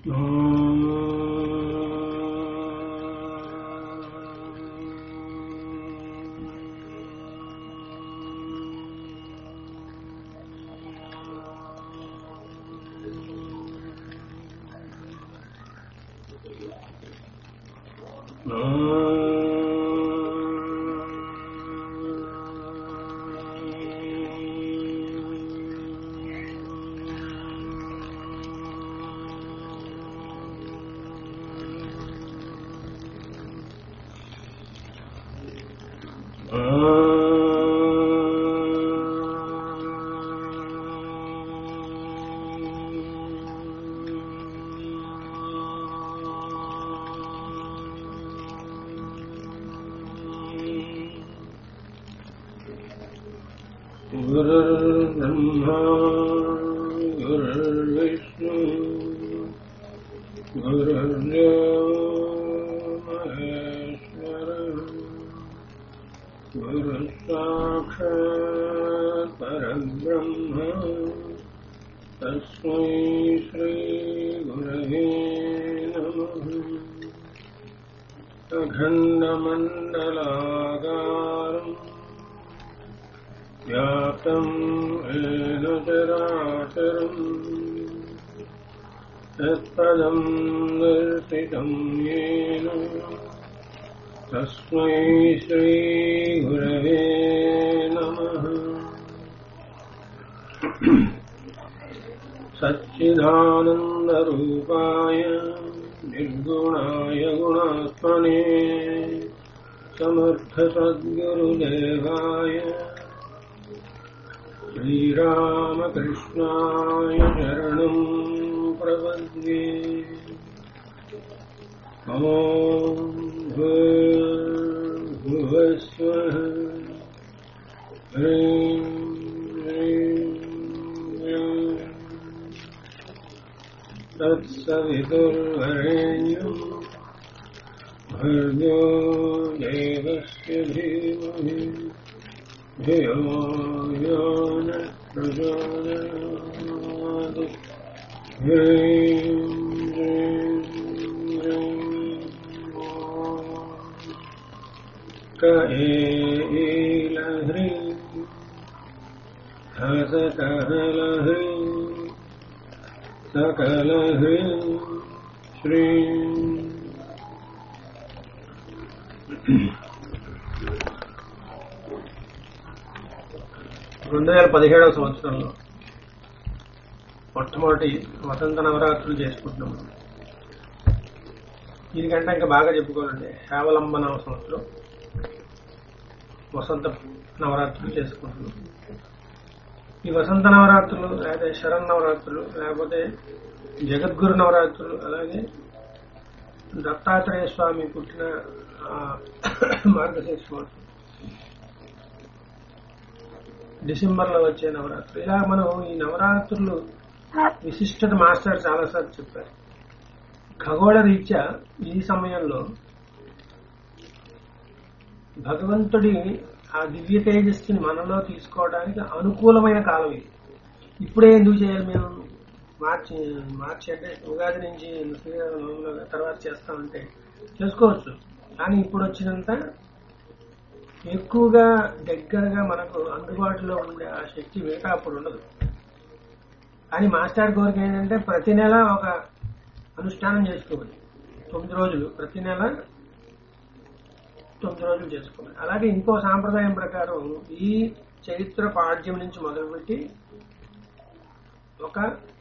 गुरुर्ब्रह्मा गुरुर्विष्णु गुरुर्देवो महेश्वरः गुरुः साक्षात् परब्रह्म तस्मै श्रीगुरवे नमः अखण्डमण्डलाकारम् व्याप्तम् येन चराचरम् यत्पदम् दर्शितम् येन तस्मै श्रीगुरवे नमः सच्चिदानन्दरूपाय निर्गुणाय गुणात्मने समर्थसद्गुरुदेवाय श्रीरामकृष्णाय शरणम् प्रपद्ये ॐ भूर्भुवस्वः ह्रीं ह्रीं ह्रीं तत्सवितुर्वरेण्यम् भर्गो देवस्य धीमहि धियो यो न प्रचोदयात् ह्रीं ह्रीं ह्रीं ॐ क एलह्रीं हसकहलह्रीं सकलह्रीं श्रीं రెండు వేల పదిహేడవ సంవత్సరంలో మొట్టమొదటి వసంత నవరాత్రులు చేసుకుంటున్నాం దీనికంటే ఇంకా బాగా చెప్పుకోవాలండి హేవలంబన సంవత్సరం వసంత నవరాత్రులు చేసుకుంటున్నాం ఈ వసంత నవరాత్రులు లేకపోతే శరణ్ నవరాత్రులు లేకపోతే జగద్గురు నవరాత్రులు అలాగే దత్తాత్రేయ స్వామి పుట్టిన ఆ, మార్గశీర్ష మాసం డిసెంబర్ లో వచ్చే నవరాత్రులు ఇలా మనం ఈ నవరాత్రులు విశిష్టత మాస్టర్ చాలాసార్లు చెప్పారు ఖగోళ రీత్యా ఈ సమయంలో భగవంతుడి ఆ దివ్య తేజస్సుని మనలో తీసుకోవడానికి అనుకూలమైన కాలం ఇది ఇప్పుడే ఎందుకు చేయాలి మేము మార్చి మార్చి అంటే ఉగాది నుంచి శ్రీరామనవమిలో తర్వాత చేస్తామంటే చేసుకోవచ్చు కానీ ఇప్పుడు వచ్చినంత ఎక్కువగా దగ్గరగా మనకు అందుబాటులో ఉండే ఆ శక్తి మిగతా అప్పుడు ఉండదు కానీ మాస్టర్ కోరిక ఏంటంటే ప్రతి నెల ఒక అనుష్ఠానం చేసుకోవాలి తొమ్మిది రోజులు ప్రతి నెల తొమ్మిది రోజులు చేసుకోవాలి అలాగే ఇంకో సాంప్రదాయం ప్రకారం ఈ చరిత్ర పాఠ్యం నుంచి మొదలుపెట్టి ఒక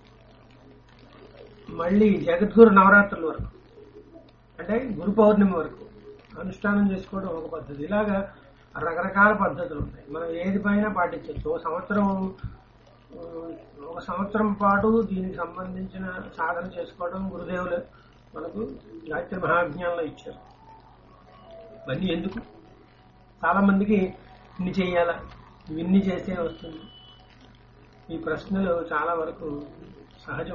మళ్ళీ జగద్గురు నవరాత్రుల వరకు అంటే గురు పౌర్ణమి వరకు అనుష్ఠానం చేసుకోవడం ఒక పద్ధతి ఇలాగా రకరకాల పద్ధతులు ఉంటాయి మనం ఏది పైన పాటించవచ్చు ఒక సంవత్సరం ఆ, ఒక సంవత్సరం పాటు దీనికి సంబంధించిన సాధన చేసుకోవడం గురుదేవులు మనకు గాయత్రి మహాజ్ఞానంలో ఇచ్చారు ఇవన్నీ ఎందుకు చాలా మందికి ఇన్ని చేయాలా ఇవన్నీ చేస్తే వస్తుంది ఈ ప్రశ్నలు చాలా వరకు సహజం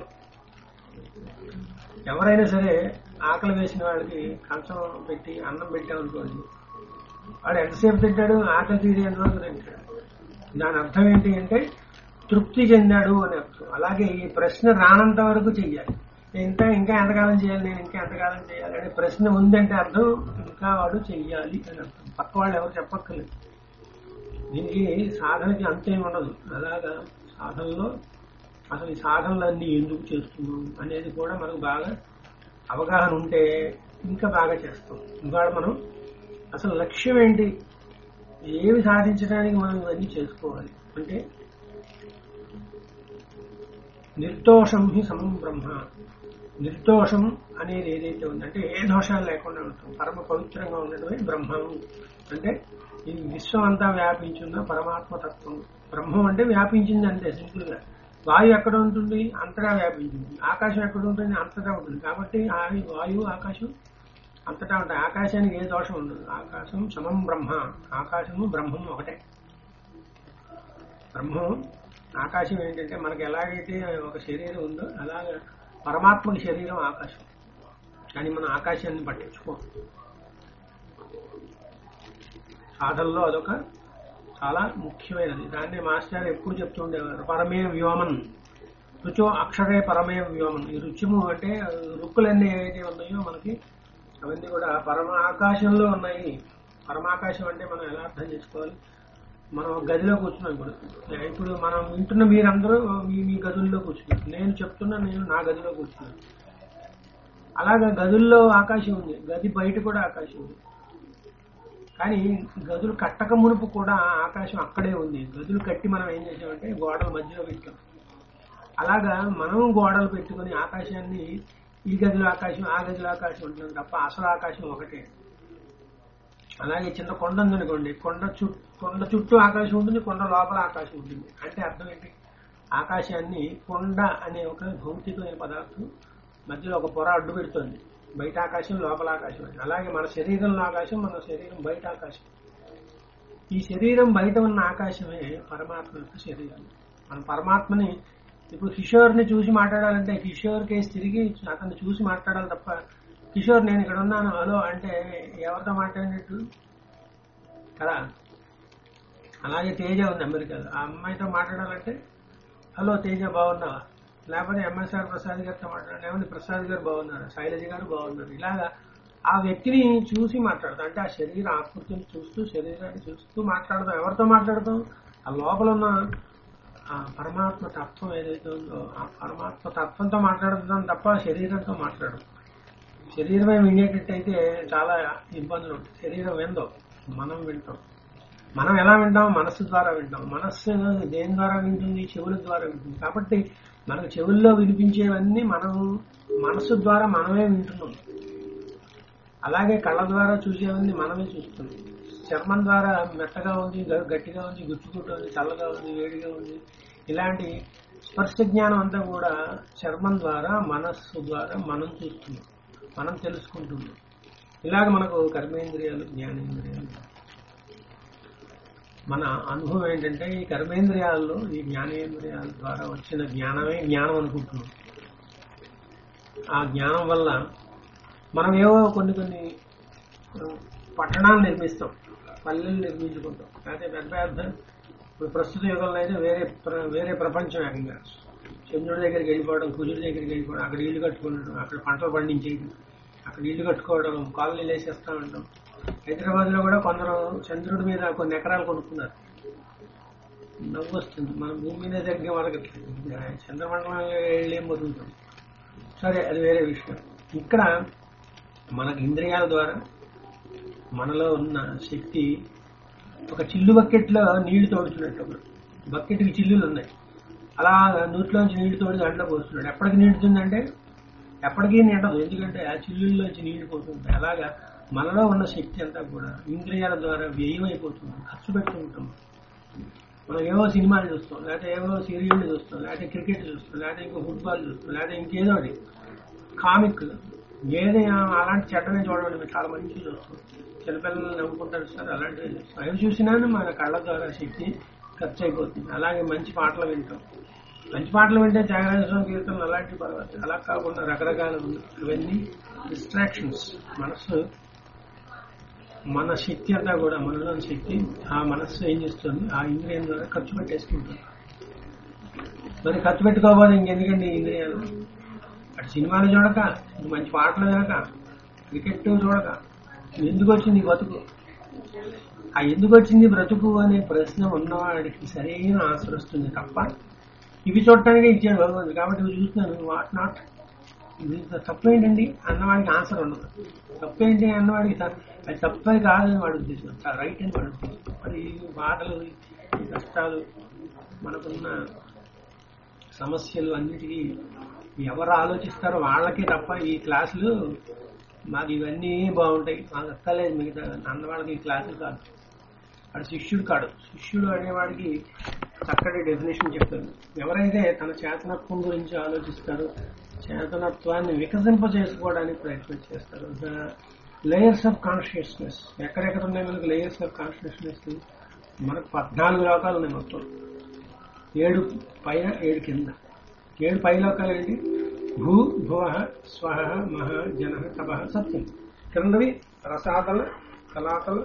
ఎవరైనా సరే ఆకలి వేసిన వాడికి కంచం పెట్టి అన్నం పెట్టామనుకోండి వాడు ఎంతసేపు తింటాడు ఆకలి తీరేంత వరకు తింటాడు దాని అర్థం ఏంటి అంటే తృప్తి చెందాడు అని అర్థం అలాగే ఈ ప్రశ్న రానంత వరకు చెయ్యాలి ఇంకా ఇంకా ఎంతకాలం చేయాలి నేను ఇంకా ఎంతకాలం చేయాలి అనే ప్రశ్న ఉందంటే అర్థం ఇంకా వాడు చెయ్యాలి అని అర్థం పక్క వాళ్ళు ఎవరు చెప్పక్కర్లేదు దీనికి సాధనకి అంతేం ఉండదు అలాగా సాధనలో అసలు ఈ సాధనలన్నీ ఎందుకు చేస్తున్నాం అనేది కూడా మనకు బాగా అవగాహన ఉంటే ఇంకా బాగా చేస్తాం ఇవాళ మనం అసలు లక్ష్యం ఏంటి ఏమి సాధించడానికి మనం ఇవన్నీ చేసుకోవాలి అంటే నిర్దోషం హి సమం బ్రహ్మ నిర్దోషం అనేది ఏదైతే ఉందంటే ఏ దోషాలు లేకుండా ఉంటాం పరమ పవిత్రంగా ఉండడమే బ్రహ్మం అంటే ఈ విశ్వం అంతా వ్యాపించున్న పరమాత్మ తత్వం బ్రహ్మం అంటే వ్యాపించింది అంతే సింపుల్ గా వాయు ఎక్కడ ఉంటుంది అంతటా వ్యాపించింది ఆకాశం ఎక్కడ ఉంటుంది అంతటా ఉంటుంది కాబట్టి ఆ వాయువు ఆకాశం అంతటా ఉంటాయి ఆకాశానికి ఏ దోషం ఉండదు ఆకాశం సమం బ్రహ్మ ఆకాశము బ్రహ్మం ఒకటే బ్రహ్మం ఆకాశం ఏంటంటే మనకి ఎలాగైతే ఒక శరీరం ఉందో అలాగే పరమాత్మకి శరీరం ఆకాశం కానీ మనం ఆకాశాన్ని పట్టించుకోం సాధనలో అదొక చాలా ముఖ్యమైనది దాన్ని మాస్టర్ ఎప్పుడు చెప్తుండేవారు పరమే వ్యోమన్ రుచో అక్షరే పరమే వ్యోమన్ ఈ రుచిము అంటే రుక్కులన్నీ ఏవైతే ఉన్నాయో మనకి అవన్నీ కూడా పరమ ఆకాశంలో ఉన్నాయి పరమాకాశం అంటే మనం ఎలా అర్థం చేసుకోవాలి మనం ఒక గదిలో కూర్చున్నాం ఇప్పుడు ఇప్పుడు మనం వింటున్న మీరందరూ మీ మీ గదుల్లో కూర్చున్నారు నేను చెప్తున్నా నేను నా గదిలో కూర్చున్నాను అలాగా గదుల్లో ఆకాశం ఉంది గది బయట కూడా ఆకాశం ఉంది కానీ గదులు కట్టక మునుపు కూడా ఆకాశం అక్కడే ఉంది గదులు కట్టి మనం ఏం చేసామంటే గోడల మధ్యలో పెట్టాం అలాగా మనం గోడలు పెట్టుకుని ఆకాశాన్ని ఈ గదిలో ఆకాశం ఆ గదిలో ఆకాశం ఉంటుంది తప్ప అసలు ఆకాశం ఒకటే అలాగే చిన్న కొండ ఉందనుకోండి కొండ చుట్టూ కొండ చుట్టూ ఆకాశం ఉంటుంది కొండ లోపల ఆకాశం ఉంటుంది అంటే అర్థం ఏంటి ఆకాశాన్ని కొండ అనే ఒక భౌతికమైన పదార్థం మధ్యలో ఒక పొర అడ్డు పెడుతుంది బయట ఆకాశం లోపల ఆకాశం అని అలాగే మన శరీరంలో ఆకాశం మన శరీరం బయట ఆకాశం ఈ శరీరం బయట ఉన్న ఆకాశమే పరమాత్మ యొక్క శరీరం మన పరమాత్మని ఇప్పుడు కిషోర్ని చూసి మాట్లాడాలంటే కిషోర్ కేసు తిరిగి అతన్ని చూసి మాట్లాడాలి తప్ప కిషోర్ నేను ఇక్కడ ఉన్నాను హలో అంటే ఎవరితో మాట్లాడినట్టు కదా అలాగే తేజ ఉంది అమెరికాలో ఆ అమ్మాయితో మాట్లాడాలంటే హలో తేజ బాగున్నావా లేకపోతే ఎంఎస్ఆర్ ప్రసాద్ గారితో మాట్లాడాలి ఏమంటే ప్రసాద్ గారు బాగున్నారు శైలజ గారు బాగున్నారు ఇలాగా ఆ వ్యక్తిని చూసి మాట్లాడతాం అంటే ఆ శరీర ఆకృతిని చూస్తూ శరీరాన్ని చూస్తూ మాట్లాడతాం ఎవరితో మాట్లాడతాం ఆ లోపల ఉన్న ఆ పరమాత్మ తత్వం ఏదైతే ఉందో ఆ పరమాత్మ తత్వంతో మాట్లాడుతున్నాం తప్ప శరీరంతో మాట్లాడడం శరీరమే వినేటట్టయితే చాలా ఇబ్బందులు ఉంటాయి శరీరం విందో మనం వింటాం మనం ఎలా వింటాం మనస్సు ద్వారా వింటాం మనస్సు దేని ద్వారా వింటుంది చెవుల ద్వారా వింటుంది కాబట్టి మనకు చెవుల్లో వినిపించేవన్నీ మనం మనస్సు ద్వారా మనమే వింటున్నాం అలాగే కళ్ళ ద్వారా చూసేవన్నీ మనమే చూస్తున్నాం చర్మం ద్వారా మెత్తగా ఉంది గ- గట్టిగా ఉంది గుచ్చుకుంటుంది చల్లగా ఉంది వేడిగా ఉంది ఇలాంటి స్పర్శ జ్ఞానం అంతా కూడా చర్మం ద్వారా మనస్సు ద్వారా మనం చూస్తున్నాం మనం తెలుసుకుంటున్నాం ఇలాగ మనకు కర్మేంద్రియాలు జ్ఞానేంద్రియాలు మన అనుభవం ఏంటంటే ఈ కర్మేంద్రియాల్లో ఈ జ్ఞానేంద్రియాల ద్వారా వచ్చిన జ్ఞానమే జ్ఞానం అనుకుంటున్నాం ఆ జ్ఞానం వల్ల మనం ఏవో కొన్ని కొన్ని ఆ, పట్టణాలు నిర్మిస్తాం పల్లెలు నిర్మించుకుంటాం లేకపోతే పెద్ద పెద్ద ఇప్పుడు ప్రస్తుత యుగంలో అయితే వేరే ప్ర- వేరే ప్రపంచం ఏకంగా చంద్రుడి దగ్గరికి వెళ్ళిపోవడం కుజుడి దగ్గరికి వెళ్ళిపోవడం అక్కడ ఇల్లు కట్టుకోవడం అక్కడ పంటలు పండించేయడం అక్కడ ఇల్లు కట్టుకోవడం కాలనీలు వేసేస్తా ఉంటాం హైదరాబాద్ లో కూడా కొందరు చంద్రుడి మీద కొన్ని ఎకరాలు కొనుక్కున్నారు నవ్వు వస్తుంది మన భూమి మీద దగ్గర మనకి చంద్రమండలంలో వెళ్ళేం బతుకుతాం సరే అది వేరే విషయం ఇక్కడ మనకి ఇంద్రియాల ద్వారా మనలో ఉన్న శక్తి ఒక చిల్లు బకెట్లో నీళ్లు తోడుతున్నట్టు ఒకడు. బకెట్కి చిల్లులు ఉన్నాయి అలా నూట్లోంచి నీళ్లు తోడి దాంట్లో పోస్తున్నాడు ఎప్పటికి నిండుతుందంటే ఎప్పటికీ నిండదు ఎందుకంటే ఆ చిల్లుల్లోంచి నీళ్లు పోతుంటాయి అలాగా మనలో ఉన్న శక్తి అంతా కూడా ఇంద్రియాల ద్వారా వ్యయమైపోతుంది ఖర్చు పెట్టుకుంటాం మనం ఏవో సినిమాలు చూస్తాం లేకపోతే ఏవో సీరియల్ చూస్తాం లేకపోతే క్రికెట్ చూస్తాం లేకపోతే ఇంకో ఫుట్బాల్ చూస్తాం లేకపోతే ఇంకేదో ఒకటి కామిక్ ఏది అలాంటి చెడ్డనే చూడడం మేము చాలా మంచి చూస్తాం చిన్నపిల్లలు నవ్వుకుంటారు సార్ అలాంటివి చూస్తాం అవి చూసినా మన కళ్ళ ద్వారా శక్తి ఖర్చు అయిపోతుంది అలాగే మంచి పాటలు వింటాం మంచి పాటలు వింటే త్యాగరాజ స్వామి కీర్తనలు అలాంటివి పర్వాలేదు అలా కాకుండా రకరకాలు ఉన్నాయి ఇవన్నీ డిస్ట్రాక్షన్స్ మనస్సు మన శక్తి అంతా కూడా మనలోని శక్తి ఆ మనస్సు ఏం చేస్తుంది ఆ ఇంద్రియం ద్వారా ఖర్చు పెట్టేసుకుంటుంది మరి ఖర్చు పెట్టుకోకపోతే ఇంకెందుకండి ఈ ఇంద్రియాలు అటు సినిమాలు చూడక ఇటు మంచి పాటలు వినక క్రికెట్ చూడక ఎందుకు వచ్చింది ఈ బతుకు ఆ ఎందుకు వచ్చింది బ్రతుకు అనే ప్రశ్న ఉన్నవాడికి సరైన ఆన్సర్ వస్తుంది తప్ప ఇవి చూడటానికే ఇచ్చాడు భగవంతుడు కాబట్టి ఇవి చూస్తున్నాను వాట్ నాట్ ఇది తప్పేంటండి అన్నవాడికి ఆన్సర్ ఉండదు తప్పేంటి అన్నవాడికి త- అది తప్పే కాదని వాడు ఉద్దేశం రైట్ అని వాడు ఉద్దేశం మరి ఈ బాధలు ఈ కష్టాలు మనకున్న సమస్యలు అన్నిటికీ ఎవరు ఆలోచిస్తారో వాళ్ళకే తప్ప ఈ క్లాసులు మాకు ఇవన్నీ బాగుంటాయి మాకు అక్కర్లేదు మిగతా అన్నవాళ్ళకి ఈ క్లాసులు కాదు వాడు శిష్యుడు కాడు శిష్యుడు అనేవాడికి చక్కటి డెఫినేషన్ చెప్పారు ఎవరైతే తన చేతనత్వం గురించి ఆలోచిస్తారో చేతనత్వాన్ని వికసింప చేసుకోవడానికి ప్రయత్నం చేస్తారు ద లేయర్స్ ఆఫ్ కాన్షియస్నెస్ ఎక్కడెక్కడ ఉన్నాయి మనకు లేయర్స్ ఆఫ్ కాన్షియస్నెస్ మనకు పద్నాలుగు లోకాలు ఉన్నాయి మొత్తం ఏడు పైన ఏడు కింద ఏడు పై లోకాలు ఏంటి భూ భువ స్వహ మహ జన తప సత్యం క్రిందవి రసాతల కలాతల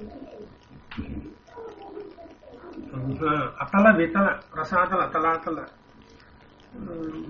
ఆ, అతల వితల రసాతల తలాతల ఉమ్,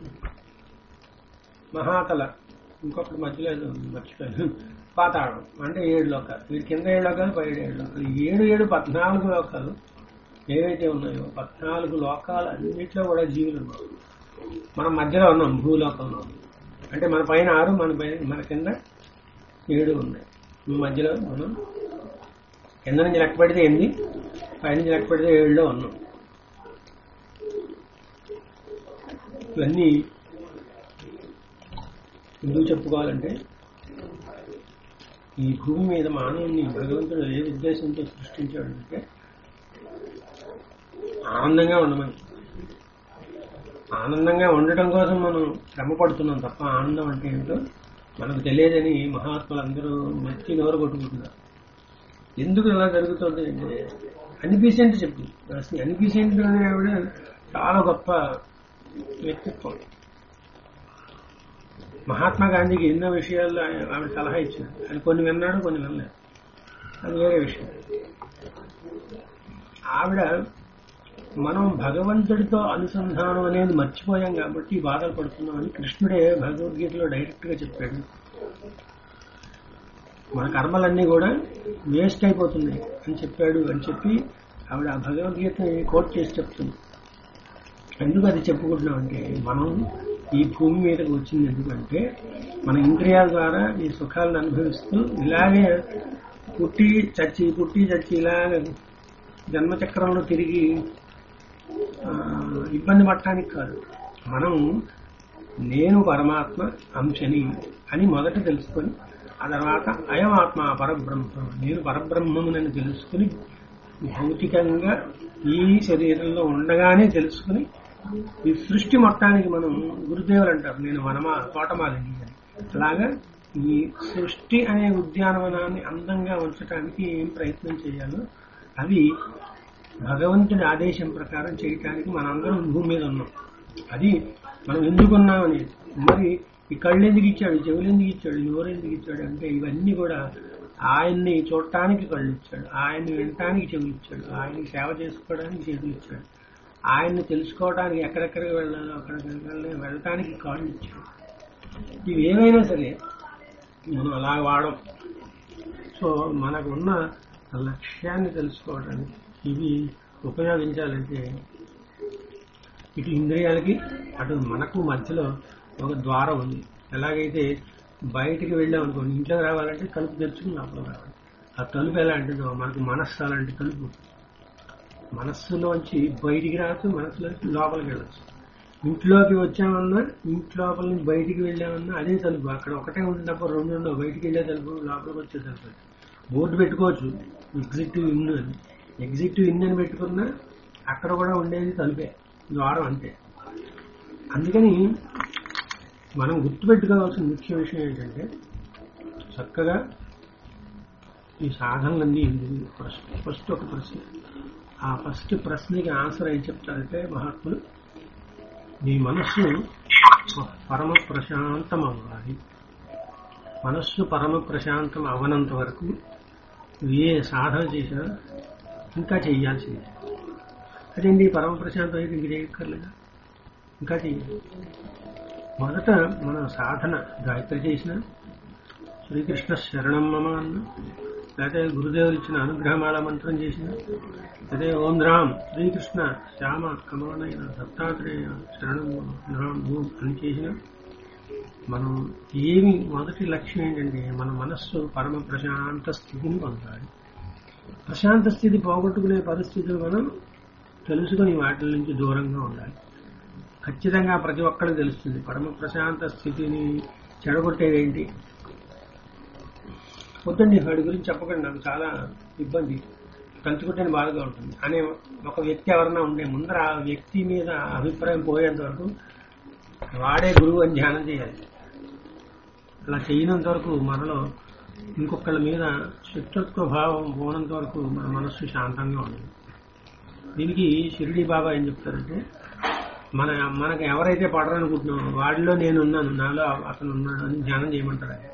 మహాతల ఇంకొకటి మధ్యలో ఏదో ఉంది, మర్చిపోయాను పాతాళం అంటే ఏడు లోకాలు వీటి కింద ఏడు లోకాలు పై ఏడు లోకాలు ఈ ఏడు ఏడు పద్నాలుగు లోకాలు ఏవైతే ఉన్నాయో పద్నాలుగు లోకాలు అన్నింటిలో కూడా జీవులు ఉన్నారు మనం మధ్యలో ఉన్నాం భూలోకంలో అంటే మన పైన ఆరు మన పైన మన కింద ఏడు ఉన్నాయి ఈ మధ్యలో మనం కింద నుంచి లెక్క పెడితే ఎనిమిది పైనుంచి లెక్క పెడితే ఏడులో ఉన్నాం ఇవన్నీ ఎందుకు చెప్పుకోవాలంటే ఈ భూమి మీద మానవుని భగవంతుడు ఏ ఉద్దేశంతో సృష్టించాడంటే ఆనందంగా ఉండమని ఆనందంగా ఉండటం కోసం మనం శ్రమ పడుతున్నాం తప్ప ఆనందం అంటే ఏంటో మనకు తెలియదని మహాత్ములు అందరూ మెచ్చి నోరు కొట్టుకుంటున్నారు ఎందుకు ఇలా జరుగుతుంది అంటే అనిపిసెంట్ చెప్పింది అసలు అనిపిసెంట్ అనే ఆవిడ చాలా గొప్ప వ్యక్తిత్వం మహాత్మా గాంధీకి ఎన్నో విషయాల్లో ఆయన- ఆవిడ సలహా ఇచ్చారు ఆయన కొన్ని విన్నాడు కొన్ని వినలేదు అది వేరే విషయం ఆవిడ మనం భగవంతుడితో అనుసంధానం అనేది మర్చిపోయాం కాబట్టి ఈ బాధలు పడుతున్నాం అని కృష్ణుడే భగవద్గీతలో డైరెక్ట్ గా చెప్పాడు మన కర్మలన్నీ కూడా వేస్ట్ అయిపోతున్నాయి అని చెప్పాడు అని చెప్పి ఆవిడ ఆ భగవద్గీతని కోట్ చేసి చెప్తుంది ఎందుకు అది చెప్పుకుంటున్నాం అంటే మనం ఈ భూమి మీదకి వచ్చింది ఎందుకంటే మన ఇంద్రియాల ద్వారా ఈ సుఖాలను అనుభవిస్తూ ఇలాగే పుట్టి చచ్చి పుట్టి చచ్చి ఇలాగ జన్మచక్రంలో తిరిగి ఆ, ఇబ్బంది పడటానికి కాదు మనం నేను పరమాత్మ అంశని అని మొదట తెలుసుకొని ఆ తర్వాత అయం ఆత్మ పరబ్రహ్మ నేను పరబ్రహ్మమునని తెలుసుకుని భౌతికంగా ఈ శరీరంలో ఉండగానే తెలుసుకుని ఈ సృష్టి మొత్తానికి మనం గురుదేవులు అంటారు నేను వనమా తోటమాలిని అని అలాగా ఈ సృష్టి అనే ఉద్యానవనాన్ని అందంగా ఉంచడానికి ఏం ప్రయత్నం చేయాలో అవి భగవంతుడి ఆదేశం ప్రకారం చేయటానికి మనందరం భూమి మీద ఉన్నాం అది మనం ఎందుకున్నామని మరి ఈ కళ్ళు ఎందుకు ఇచ్చాడు ఈ చెవులు ఎందుకు ఇచ్చాడు ఈ నోరు ఎందుకు ఇచ్చాడు అంటే ఇవన్నీ కూడా ఆయన్ని చూడటానికి కళ్ళు ఇచ్చాడు ఆయన్ని వినటానికి చెవులు ఇచ్చాడు ఆయన్ని సేవ చేసుకోవడానికి చేతులు ఇచ్చాడు ఆయన్ని తెలుసుకోవడానికి ఎక్కడెక్కడికి వెళ్ళాలో అక్కడికి వెళ్ళటానికి కాళ్ళు ఇచ్చాడు ఇవి ఏమైనా సరే మనం అలా వాడం సో మనకు ఉన్న లక్ష్యాన్ని తెలుసుకోవడానికి ఇవి ఉపయోగించాలంటే ఇటు ఇంద్రియాలకి అటు మనకు మధ్యలో ఒక ద్వారం ఉంది ఎలాగైతే బయటికి వెళ్ళాం అనుకోండి ఇంట్లో రావాలంటే తలుపు తెరుచుకుని లోపల రావాలి ఆ తలుపు ఎలా అంటే మనకు మనస్సు అలాంటి తలుపు మనస్సులోంచి బయటికి రావచ్చు మనసులోంచి లోపలికి వెళ్ళచ్చు ఇంట్లోకి వచ్చామన్నా ఇంట్లోపల నుంచి బయటికి వెళ్ళామన్నా అదే తలుపు అక్కడ ఒకటే ఉంటున్నప్పుడు రెండు ఉండవు బయటికి వెళ్ళే తలుపు లోపలికి వచ్చే తలుపు బోర్డు పెట్టుకోవచ్చు ఎగ్జిక్టివ్ ఇన్ అని ఎగ్జిక్టివ్ ఇన్ అని పెట్టుకున్నా అక్కడ కూడా ఉండేది తలుపే ద్వారం అంతే అందుకని మనం గుర్తుపెట్టుకోవాల్సిన ముఖ్య విషయం ఏంటంటే చక్కగా ఈ సాధనలన్నీ ఎందుకు ఫస్ట్ ఫస్ట్ ఒక ప్రశ్న ఆ ఫస్ట్ ప్రశ్నకి ఆన్సర్ ఏం చెప్తారంటే మహాత్ములు నీ మనస్సు పరమ ప్రశాంతం అవ్వాలి మనస్సు పరమ ప్రశాంతం అవ్వనంత వరకు నువ్వు ఏ సాధన చేసినా ఇంకా చేయాల్సిందే అదేంటి పరమ ప్రశాంతం అయితే ఇంక చేయక్కర్లేదా ఇంకా చెయ్యాలి మొదట మన సాధన గాయత్రి చేసిన శ్రీకృష్ణ శరణం మమ అన్న లేకపోతే గురుదేవులు ఇచ్చిన అనుగ్రహమాల మంత్రం చేసిన అదే ఓం రామ్ శ్రీకృష్ణ శ్యామ కమలనైన దత్తాత్రేయ శరణం మమ రామ్ ఓం అని చేసిన మనం ఏమి మొదటి లక్ష్యం ఏంటంటే మన మనస్సు పరమ ప్రశాంత స్థితిని పొందాలి ప్రశాంత స్థితి పోగొట్టుకునే పరిస్థితులు మనం తెలుసుకుని వాటి నుంచి దూరంగా ఉండాలి ఖచ్చితంగా ప్రతి ఒక్కరికి తెలుస్తుంది పరమ ప్రశాంత స్థితిని చెడగొట్టేదేంటి వద్దండి వాడి గురించి చెప్పకండి నాకు చాలా ఇబ్బంది తలుచుకుంటేనే బాధగా ఉంటుంది అనే ఒక వ్యక్తి ఎవరన్నా ఉండే ముందర ఆ వ్యక్తి మీద అభిప్రాయం పోయేంత వరకు వాడే గురువు అని ధ్యానం చేయాలి అలా చేయనంత వరకు మనలో ఇంకొకళ్ళ మీద శత్రుత్వ భావం పోనంత వరకు మన మనస్సు శాంతంగా ఉండదు దీనికి షిరిడి బాబా ఏం చెప్తారంటే మన మనకు ఎవరైతే పడరనుకుంటున్నామో వాడిలో నేను ఉన్నాను నాలో అతను ఉన్నాడు అని ధ్యానం చేయమంటారు ఆయన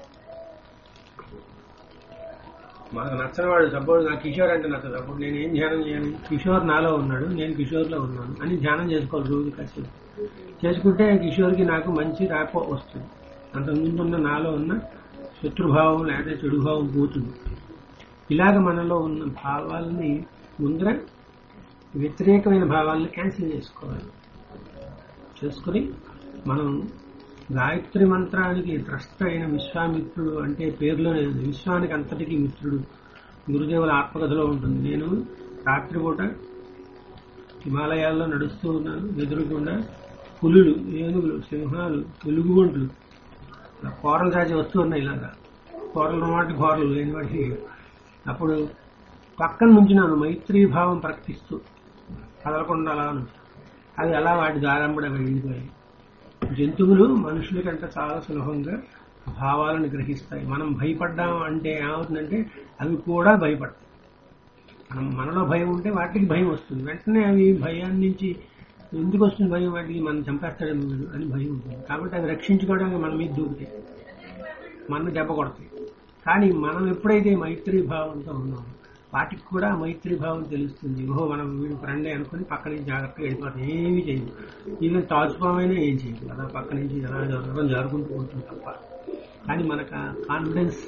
మనకు నచ్చని వాడు సపోజ్ నాకు కిషోర్ అంటే నచ్చదు అప్పుడు నేను ఏం ధ్యానం చేయాలి కిషోర్ నాలో ఉన్నాడు నేను కిషోర్లో ఉన్నాను అని ధ్యానం చేసుకోవాలి రోజు కాసేపు చేసుకుంటే కిషోర్కి నాకు మంచి రాపో వస్తుంది అంతకుముందు ఉన్న నాలో ఉన్న శత్రుభావం లేదా చెడుభావం పోతుంది ఇలాగ మనలో ఉన్న భావాలని ముందర వ్యతిరేకమైన భావాలను క్యాన్సిల్ చేసుకోవాలి చేసుకుని మనం గాయత్రి మంత్రానికి ద్రష్ట అయిన విశ్వామిత్రుడు అంటే పేరులోనే ఉంది విశ్వానికి అంతటికీ మిత్రుడు గురుదేవుల ఆత్మకథలో ఉంటుంది నేను రాత్రిపూట హిమాలయాల్లో నడుస్తూ ఉన్నాను ఎదురుకుండా పులులు ఏనుగులు సింహాలు వెలుగుగొంట్లు ఇలా కోరలు చాచి వస్తూ ఉన్నాయి ఇలాగా కోరలు మాట కోరలు లేని వాటికి అప్పుడు పక్కన నుంచున్నాను మైత్రీ భావం ప్రకటిస్తూ కదలకుండా అలా నుంచి అవి అలా వాటి దారంబడ వెళ్ళిపోయాయి జంతువులు మనుషుల కంటే చాలా సులభంగా భావాలను గ్రహిస్తాయి మనం భయపడ్డాం అంటే ఏమవుతుందంటే అవి కూడా భయపడతాయి మనం మనలో భయం ఉంటే వాటికి భయం వస్తుంది వెంటనే అవి భయాన్ని నుంచి ఎందుకు వస్తుంది భయం వాటికి మనం చంపేస్తాడేమో వీడు అని భయం ఉంటుంది కాబట్టి అవి రక్షించుకోవడానికి మన మీద దూకుతాయి మన దెబ్బ కొడతాయి కానీ మనం ఎప్పుడైతే మైత్రీ భావంతో ఉన్నామో వాటికి కూడా మైత్రీ భావం తెలుస్తుంది ఓహో మనం వీడు ఫ్రెండే అనుకుని పక్క నుంచి జాగ్రత్తగా వెళ్ళిపోతాం ఏమీ చేయదు ఈవెన్ తాచుకోమైనా ఏం చేయదు అలా పక్క నుంచి ఎలా జరగడం జరుగుకుంటూ పోతుంది తప్ప కానీ మనకు కాన్ఫిడెన్స్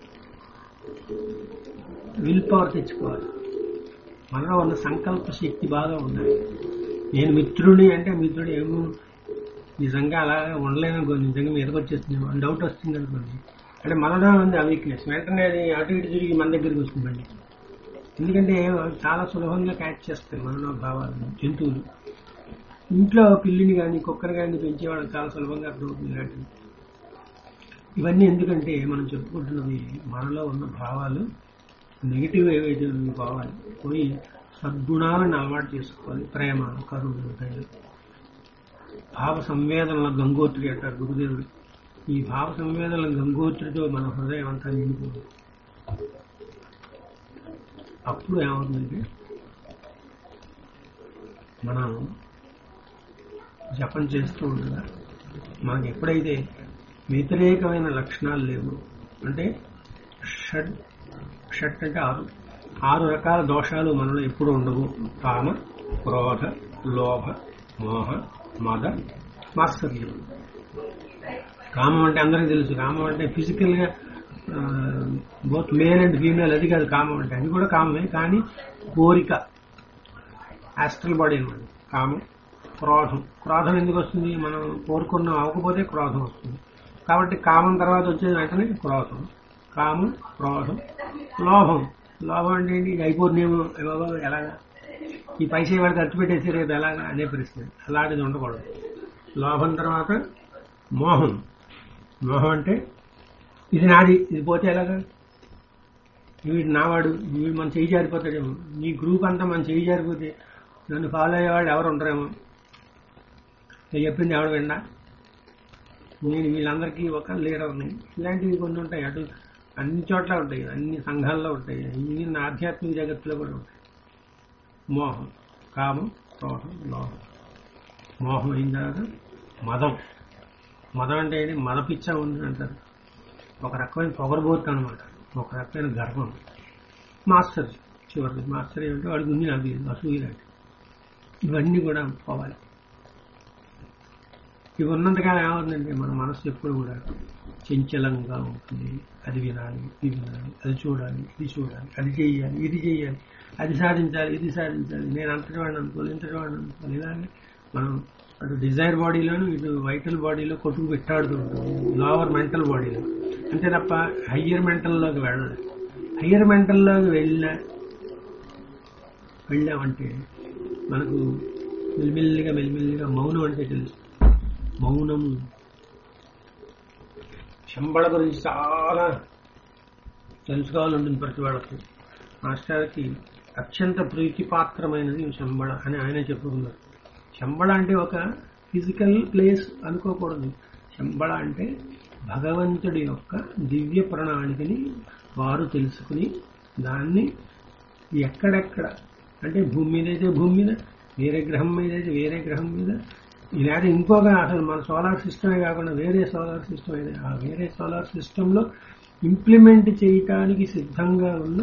విల్ పవర్ తెచ్చుకోవాలి మనలో ఉన్న సంకల్ప శక్తి బాగా ఉండాలి నేను మిత్రుడిని అంటే మిత్రుడు ఏమో నిజంగా అలా ఉండలేను అనుకోండి నిజంగా మీదకి వచ్చేస్తుంది డౌట్ వస్తుంది అనుకోండి అంటే మనలో ఉంది ఆ వీక్నెస్ వెంటనే అది అటు ఇటు తిరిగి మన దగ్గరికి వస్తుంది మళ్ళీ ఎందుకంటే అవి చాలా సులభంగా క్యాచ్ చేస్తాయి మనలో భావాలను జంతువులు ఇంట్లో పిల్లిని కానీ కుక్కని కానీ పెంచేవాళ్ళకి చాలా సులభంగా అర్థమవుతుంది ఇలాంటివి ఇవన్నీ ఎందుకంటే మనం చెప్పుకుంటున్నవి మనలో ఉన్న భావాలు నెగిటివ్ ఏవైతే ఉన్నాయో భావాలు పోయి సద్గుణాలను అలవాటు చేసుకోవాలి ప్రేమ కరుణ దయ భావ సంవేదనల గంగోత్రి అంటారు గురుదేవుడు ఈ భావ సంవేదనల గంగోత్రితో మన హృదయం అంతా నిండిపోతుంది అప్పుడు ఏమవుతుందంటే మనం జపం చేస్తూ ఉండగా మనకి ఎప్పుడైతే వ్యతిరేకమైన లక్షణాలు లేవు అంటే షడ్ షట్ అంటే ఆరు ఆరు రకాల దోషాలు మనలో ఎప్పుడు ఉండవు కామ క్రోధ లోభ మోహ మద మాత్సర్యం కామం అంటే అందరికీ తెలుసు కామం అంటే ఫిజికల్ గా బోత్ మేల్ అండ్ ఫీమేల్ అది కాదు కామం అంటే అది కూడా కామమే కానీ కోరిక ఆస్ట్రల్ బాడీ అనమాట కామం క్రోధం క్రోధం ఎందుకు వస్తుంది మనం కోరుకున్న అవ్వకపోతే క్రోధం వస్తుంది కాబట్టి కామం తర్వాత వచ్చేది వెంటనే క్రోధం కామం క్రోధం లోభం లోభం అంటే ఏంటి ఇది అయిపోతుందేమో బాబా ఎలాగా ఈ పైసా వాడు ఖర్చు పెట్టేసి రేపు ఎలాగా అనే ప్రశ్న అలాంటిది ఉండకూడదు లోభం తర్వాత మోహం మోహం అంటే ఇది నాది ఇది పోతే ఎలాగా వీడు నావాడు వీడు మన చేయి జారిపోతాడేమో నీ గ్రూప్ అంతా మన చేయి జారిపోతే నన్ను ఫాలో అయ్యేవాళ్ళు ఎవరు ఉండరేమో నేను చెప్పింది ఎవడు విన్నా నేను వీళ్ళందరికీ ఒక లీడర్ని ఇలాంటివి కొన్ని ఉంటాయి అటు అన్ని చోట్ల ఉంటాయి అన్ని సంఘాల్లో ఉంటాయి ఈవెన్ ఆధ్యాత్మిక జగత్తులో కూడా ఉంటాయి మోహం కామం క్రోధం లోహం మోహం అయిన తర్వాత మదం మదం అంటే ఏంటి మద పిచ్చ ఉంది అంటారు ఒక రకమైన పొగరబోతు అనమాట ఒక రకమైన గర్వం మాస్టర్ చివరికి మాస్టర్ ఏమంటే వాడికి ఉంది నాకు ఇది అసూయ లాంటి ఇవన్నీ కూడా పోవాలి ఇవి ఉన్నంతకాలం ఏమవుతుందంటే మన మనసు ఎప్పుడు కూడా చంచలంగా ఉంటుంది అది వినాలి ఇది వినాలి అది చూడాలి ఇది చూడాలి అది చేయాలి ఇది చేయాలి అది సాధించాలి ఇది సాధించాలి నేను అంతటి వాడిని అనుకోవాలి ఇంతటి వాడిని అనుకోవాలి ఇలాగే మనం అటు డిజైర్ బాడీలోను ఇటు వైటల్ బాడీలో కొట్టుకు పెట్టాడుతూ ఉంటాం లోవర్ మెంటల్ బాడీలో అంతే తప్ప హయ్యర్ మెంటల్లోకి వెళ్ళదు హయ్యర్ మెంటల్లోకి వెళ్ళిన వెళ్ళామంటే మనకు మెల్లిమెల్లిగా మెల్లిమెల్లిగా మౌనం అంటే తెలుసు మౌనము శంబళ గురించి చాలా తెలుసుకోవాలి ఉంటుంది ప్రతి వాళ్ళకి మాస్టర్కి అత్యంత ప్రీతిపాత్రమైనది శంబళ అని ఆయన చెప్పుకున్నారు శంబళ అంటే ఒక ఫిజికల్ ప్లేస్ అనుకోకూడదు శంబళ అంటే భగవంతుడి యొక్క దివ్య ప్రణాళికని వారు తెలుసుకుని దాన్ని ఎక్కడెక్కడ అంటే భూమి మీద అయితే భూమి మీద వేరే గ్రహం మీద అయితే వేరే గ్రహం మీద ఇలాంటి ఇంకొక అసలు మన సోలార్ సిస్టమే కాకుండా వేరే సోలార్ సిస్టమ్ అయితే ఆ వేరే సోలార్ సిస్టంలో ఇంప్లిమెంట్ చేయటానికి సిద్ధంగా ఉన్న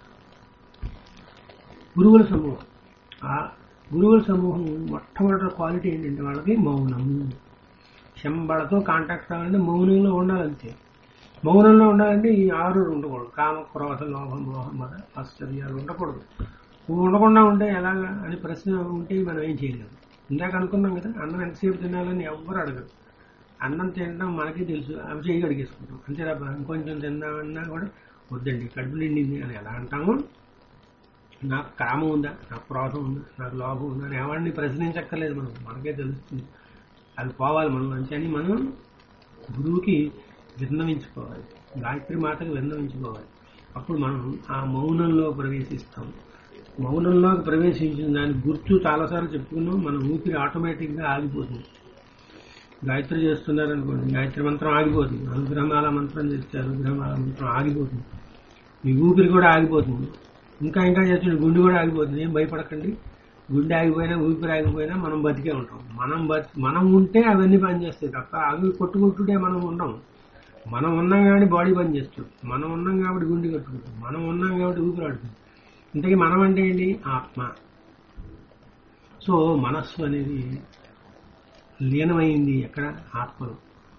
గురువుల సమూహం ఆ గురువుల సమూహం మొట్టమొదటి క్వాలిటీ ఏంటంటే వాళ్ళకి మౌనము శంబళతో కాంటాక్ట్ అవ్వాలంటే మౌనంలో ఉండాలంతే మౌనంలో ఉండాలంటే ఈ ఆరు ఉండకూడదు కామ క్రోధ లోభ మోహ మద ఆశ్చర్యాలు ఉండకూడదు నువ్వు ఉండకుండా ఉంటే ఎలాగా అని ప్రశ్న ఉంటే మనం ఏం చేయలేము ఇందాక అనుకున్నాం కదా అన్నం ఎంతసేపు తినాలని ఎవ్వరు అడగరు అన్నం తినడం మనకే తెలుసు అవి చేయి కడిగేసుకుంటాం అంతే తప్ప ఇంకొంచెం తిందామన్నా కూడా వద్దండి కడుపు నిండింది అని ఎలా అంటాము నాకు కామం ఉందా నాకు క్రోధం ఉందా నాకు లోభం ఉందా అని ఎవరిని ప్రశ్నించక్కర్లేదు మనం మనకే తెలుస్తుంది అది పోవాలి మనం నుంచి అని మనం గురువుకి విన్నవించుకోవాలి గాయత్రి మాతకు విన్నవించుకోవాలి అప్పుడు మనం ఆ మౌనంలో ప్రవేశిస్తాం మౌనంలోకి ప్రవేశించిన దాని గుర్తు చాలాసార్లు చెప్పుకున్నాం మన ఊపిరి ఆటోమేటిక్గా ఆగిపోతుంది గాయత్రి చేస్తున్నారనుకోండి గాయత్రి మంత్రం ఆగిపోతుంది అనుగ్రహమాల మంత్రం చేస్తే అనుగ్రహమాల మంత్రం ఆగిపోతుంది మీ ఊపిరి కూడా ఆగిపోతుంది ఇంకా ఇంకా చేస్తున్న గుండె కూడా ఆగిపోతుంది ఏం భయపడకండి గుండె ఆగిపోయినా ఊపిరి ఆగిపోయినా మనం బతికే ఉంటాం మనం బతి మనం ఉంటే అవన్నీ పనిచేస్తాయి తప్ప అవి కొట్టుకుంటుంటే మనం ఉండం మనం ఉన్నాం కాబట్టి బాడీ పనిచేస్తుంది మనం ఉన్నాం కాబట్టి గుండె కట్టుకుంటాం మనం ఉన్నాం కాబట్టి ఊపిరి ఆడుతుంది ఇంతకీ మనం అంటే ఏంటి ఆత్మ సో మనస్సు అనేది లీనమైంది ఎక్కడ ఆత్మలో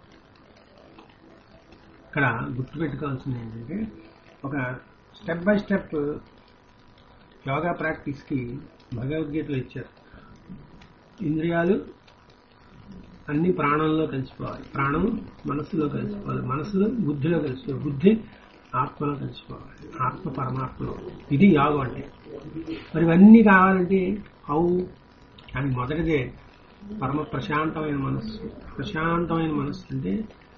ఇక్కడ గుర్తుపెట్టుకోవాల్సింది ఏంటంటే ఒక స్టెప్ బై స్టెప్ యోగా ప్రాక్టీస్కి భగవద్గీతలో ఇచ్చారు ఇంద్రియాలు అన్ని ప్రాణంలో కలిసిపోవాలి ప్రాణం మనస్సులో కలిసిపోవాలి మనస్సు బుద్ధిలో కలిసిపోవాలి బుద్ధి ఆత్మలో కలిసిపోవాలి ఆత్మ పరమాత్మలో ఇది యోగం అంటే మరి ఇవన్నీ కావాలంటే హౌ కానీ మొదటిదే పరమ ప్రశాంతమైన మనస్సు ప్రశాంతమైన మనస్సు అంటే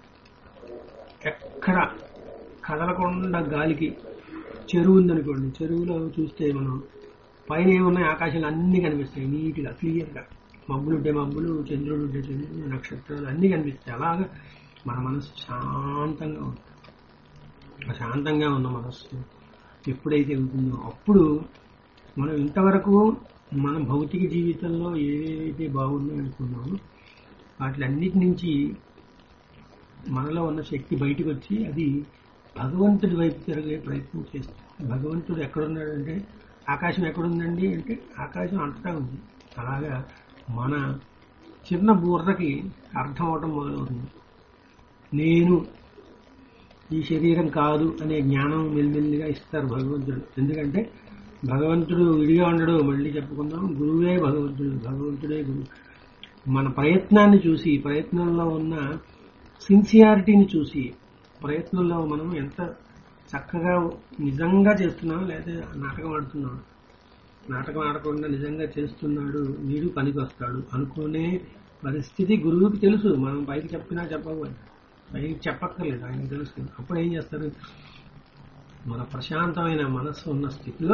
ఎక్కడ కదలకుండా గాలికి చెరువు ఉందనుకోండి చెరువులో చూస్తే మనం పైన ఏమున్నాయి ఆకాశాలు అన్నీ కనిపిస్తాయి నీట్గా క్లియర్గా మబ్బులు ఉంటే మబ్బులు చంద్రుడు ఉంటే చంద్రుడు నక్షత్రాలు అన్నీ కనిపిస్తాయి అలాగా మన మనసు శాంతంగా ఉంటుంది ప్రశాంతంగా ఉన్న మనస్సు ఎప్పుడైతే ఉంటుందో అప్పుడు మనం ఇంతవరకు మన భౌతిక జీవితంలో ఏవైతే బాగున్నాయి అనుకున్నామో వాటిలన్నిటి నుంచి మనలో ఉన్న శక్తి బయటకు వచ్చి అది భగవంతుడి వైపు తిరిగే ప్రయత్నం చేస్తుంది భగవంతుడు ఎక్కడున్నాడంటే ఆకాశం ఎక్కడుందండి అంటే ఆకాశం అంతటా ఉంది అలాగా మన చిన్న బుర్రకి అర్థం అవటం మొదలవుతుంది నేను ఈ శరీరం కాదు అనే జ్ఞానం మెల్లిమెల్లిగా ఇస్తారు భగవంతుడు ఎందుకంటే భగవంతుడు విడిగా ఉండడు మళ్ళీ చెప్పుకుందాం గురువే భగవంతుడు భగవంతుడే గురువు మన ప్రయత్నాన్ని చూసి ప్రయత్నంలో ఉన్న సిన్సియారిటీని చూసి ప్రయత్నంలో మనం ఎంత చక్కగా నిజంగా చేస్తున్నాం లేదా నాటకం ఆడుతున్నాం నాటకం ఆడకుండా నిజంగా చేస్తున్నాడు వీడు పనికి వస్తాడు అనుకునే పరిస్థితి గురువుకి తెలుసు మనం పైకి చెప్పినా చెప్పకపోయినా పైకి చెప్పక్కర్లేదు ఆయనకు తెలుసు అప్పుడు ఏం చేస్తారు మన ప్రశాంతమైన మనస్సు ఉన్న స్థితిలో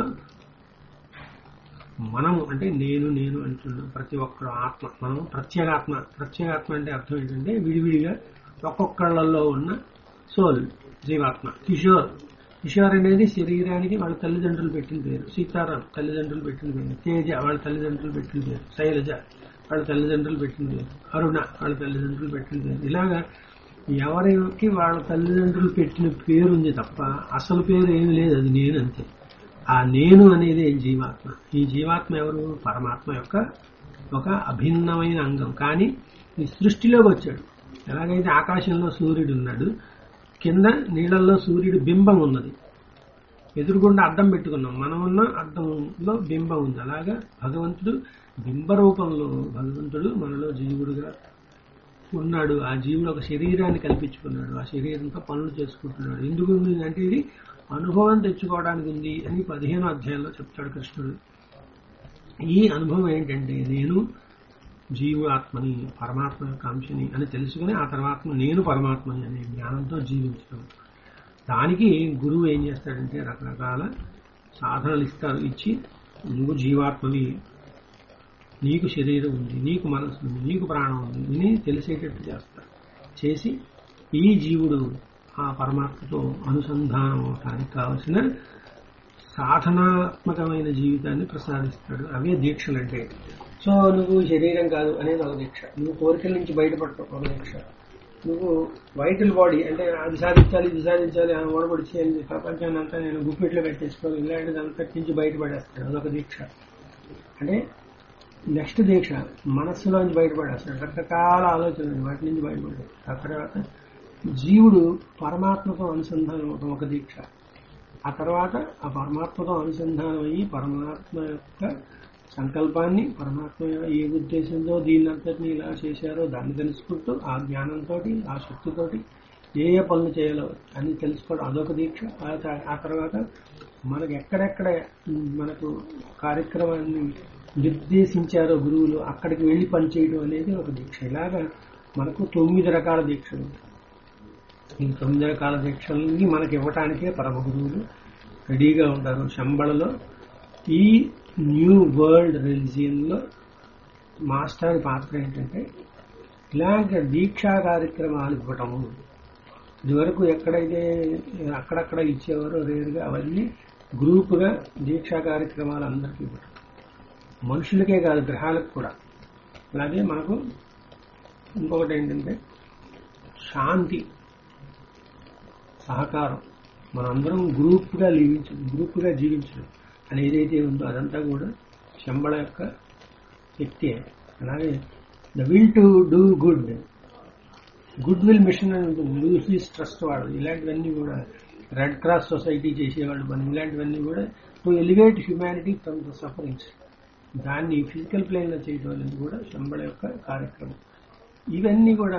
మనము అంటే నేను నేను అంటున్న ప్రతి ఒక్కరు ఆత్మ మనం ప్రత్యేగాత్మ ప్రత్యేగాత్మ అంటే అర్థం ఏంటంటే విడివిడిగా ఒక్కొక్కళ్ళల్లో ఉన్న సోల్ జీవాత్మ కిషోర్ కిషోర్ అనేది శరీరానికి వాళ్ళ తల్లిదండ్రులు పెట్టిన పేరు సీతారాం తల్లిదండ్రులు పెట్టిన పేరు తేజ వాళ్ళ తల్లిదండ్రులు పెట్టిన పేరు శైలజ వాళ్ళ తల్లిదండ్రులు పెట్టిన పేరు అరుణ వాళ్ళ తల్లిదండ్రులు పెట్టిన పేరు ఇలాగా ఎవరికి వాళ్ళ తల్లిదండ్రులు పెట్టిన పేరు ఉంది తప్ప అసలు పేరు ఏమి లేదు అది నేను అంతే ఆ నేను అనేది జీవాత్మ ఈ జీవాత్మ ఎవరు పరమాత్మ యొక్క ఒక అభిన్నమైన అంగం కానీ ఈ సృష్టిలోకి వచ్చాడు ఎలాగైతే ఆకాశంలో సూర్యుడు ఉన్నాడు కింద నీళ్ళల్లో సూర్యుడు బింబం ఉన్నది ఎదురుగుండా అద్దం పెట్టుకున్నాం మనం ఉన్న అద్దంలో బింబం ఉంది అలాగా భగవంతుడు బింబ రూపంలో భగవంతుడు మనలో జీవుడుగా ఉన్నాడు ఆ జీవుడు ఒక శరీరాన్ని కల్పించుకున్నాడు ఆ శరీరంతో పనులు చేసుకుంటున్నాడు ఎందుకు ఉంది అంటే ఇది అనుభవం తెచ్చుకోవడానికి ఉంది అని పదిహేనో అధ్యాయంలో చెప్తాడు కృష్ణుడు ఈ అనుభవం ఏంటంటే నేను జీవాత్మని పరమాత్మ కాంక్షని అని తెలుసుకుని ఆ తర్వాత నేను పరమాత్మని అనే జ్ఞానంతో జీవించడం దానికి గురువు ఏం చేస్తాడంటే రకరకాల సాధనలు ఇస్తారు ఇచ్చి నువ్వు జీవాత్మవి నీకు శరీరం ఉంది నీకు మనసు ఉంది నీకు ప్రాణం ఉంది అని తెలిసేటట్టు చేస్తారు చేసి ఈ జీవుడు ఆ పరమాత్మతో అనుసంధానం అవటానికి కావలసిన సాధనాత్మకమైన జీవితాన్ని ప్రసాదిస్తాడు అవే దీక్షలు అంటే సో నువ్వు శరీరం కాదు అనేది ఒక దీక్ష నువ్వు కోరికల నుంచి బయటపడటం ఒక దీక్ష నువ్వు వైటల్ బాడీ అంటే అది సాధించాలి ఇది సాధించాలి ఆ ఓడబడిచి అని ప్రపంచాన్ని అంతా నేను గుప్పిట్లో పెట్టేసుకోవాలి ఇలాంటిది అంతటి నుంచి బయటపడేస్తాడు అదొక దీక్ష అంటే నెక్స్ట్ దీక్ష మనస్సులోంచి బయటపడేస్తాడు రకరకాల ఆలోచనలు వాటి నుంచి బయటపడతాడు ఆ తర్వాత జీవుడు పరమాత్మతో అనుసంధానం అవడం ఒక దీక్ష ఆ తర్వాత ఆ పరమాత్మతో అనుసంధానం అయ్యి పరమాత్మ యొక్క సంకల్పాన్ని పరమాత్మ ఏ ఉద్దేశంతో దీన్ని అంతటిని ఇలా చేశారో దాన్ని తెలుసుకుంటూ ఆ జ్ఞానంతో ఆ శక్తితోటి ఏ ఏ పనులు చేయాలో అని తెలుసుకోవడం అదొక దీక్ష ఆ త- ఆ తర్వాత మనకు ఎక్కడెక్కడ ఉమ్, మనకు కార్యక్రమాన్ని నిర్దేశించారో గురువులు అక్కడికి వెళ్ళి పనిచేయడం అనేది ఒక దీక్ష ఇలాగా మనకు తొమ్మిది రకాల దీక్షలు ఉంటాయి. ఈ తొమ్మిది రకాల దీక్షల్ని మనకి ఇవ్వటానికే పరమ గురువులు రెడీగా ఉంటారు శంబళలో ఈ న్యూ వరల్డ్ రిలిజియన్ లో మాస్టర్ పాత్ర ఏంటంటే ఇలాంటి దీక్షా కార్యక్రమాలు ఇవ్వటము ఇదివరకు ఎక్కడైతే అక్కడక్కడ ఇచ్చేవారో రేరుగా అవన్నీ గ్రూపుగా దీక్షా కార్యక్రమాలు అందరికీ ఇవ్వటం మనుషులకే కాదు గ్రహాలకు కూడా అలాగే మనకు ఇంకొకటి ఏంటంటే శాంతి సహకారం మనందరం గ్రూప్గా జీవించడం గ్రూప్గా జీవించడం అని ఏదైతే ఉందో అదంతా కూడా శంబళ యొక్క శక్తి అలాగే the will to do good good will mission అని ఉంటుంది లూసిస్ ట్రస్ట్ వాడు ఇలాంటివన్నీ కూడా రెడ్ క్రాస్ సొసైటీ చేసేవాళ్ళు మనం ఇలాంటివన్నీ కూడా to elevate humanity from the sufferings దాన్ని ఫిజికల్ ప్లేన్లో చేయడం అనేది కూడా శంబళ యొక్క కార్యక్రమం ఇవన్నీ కూడా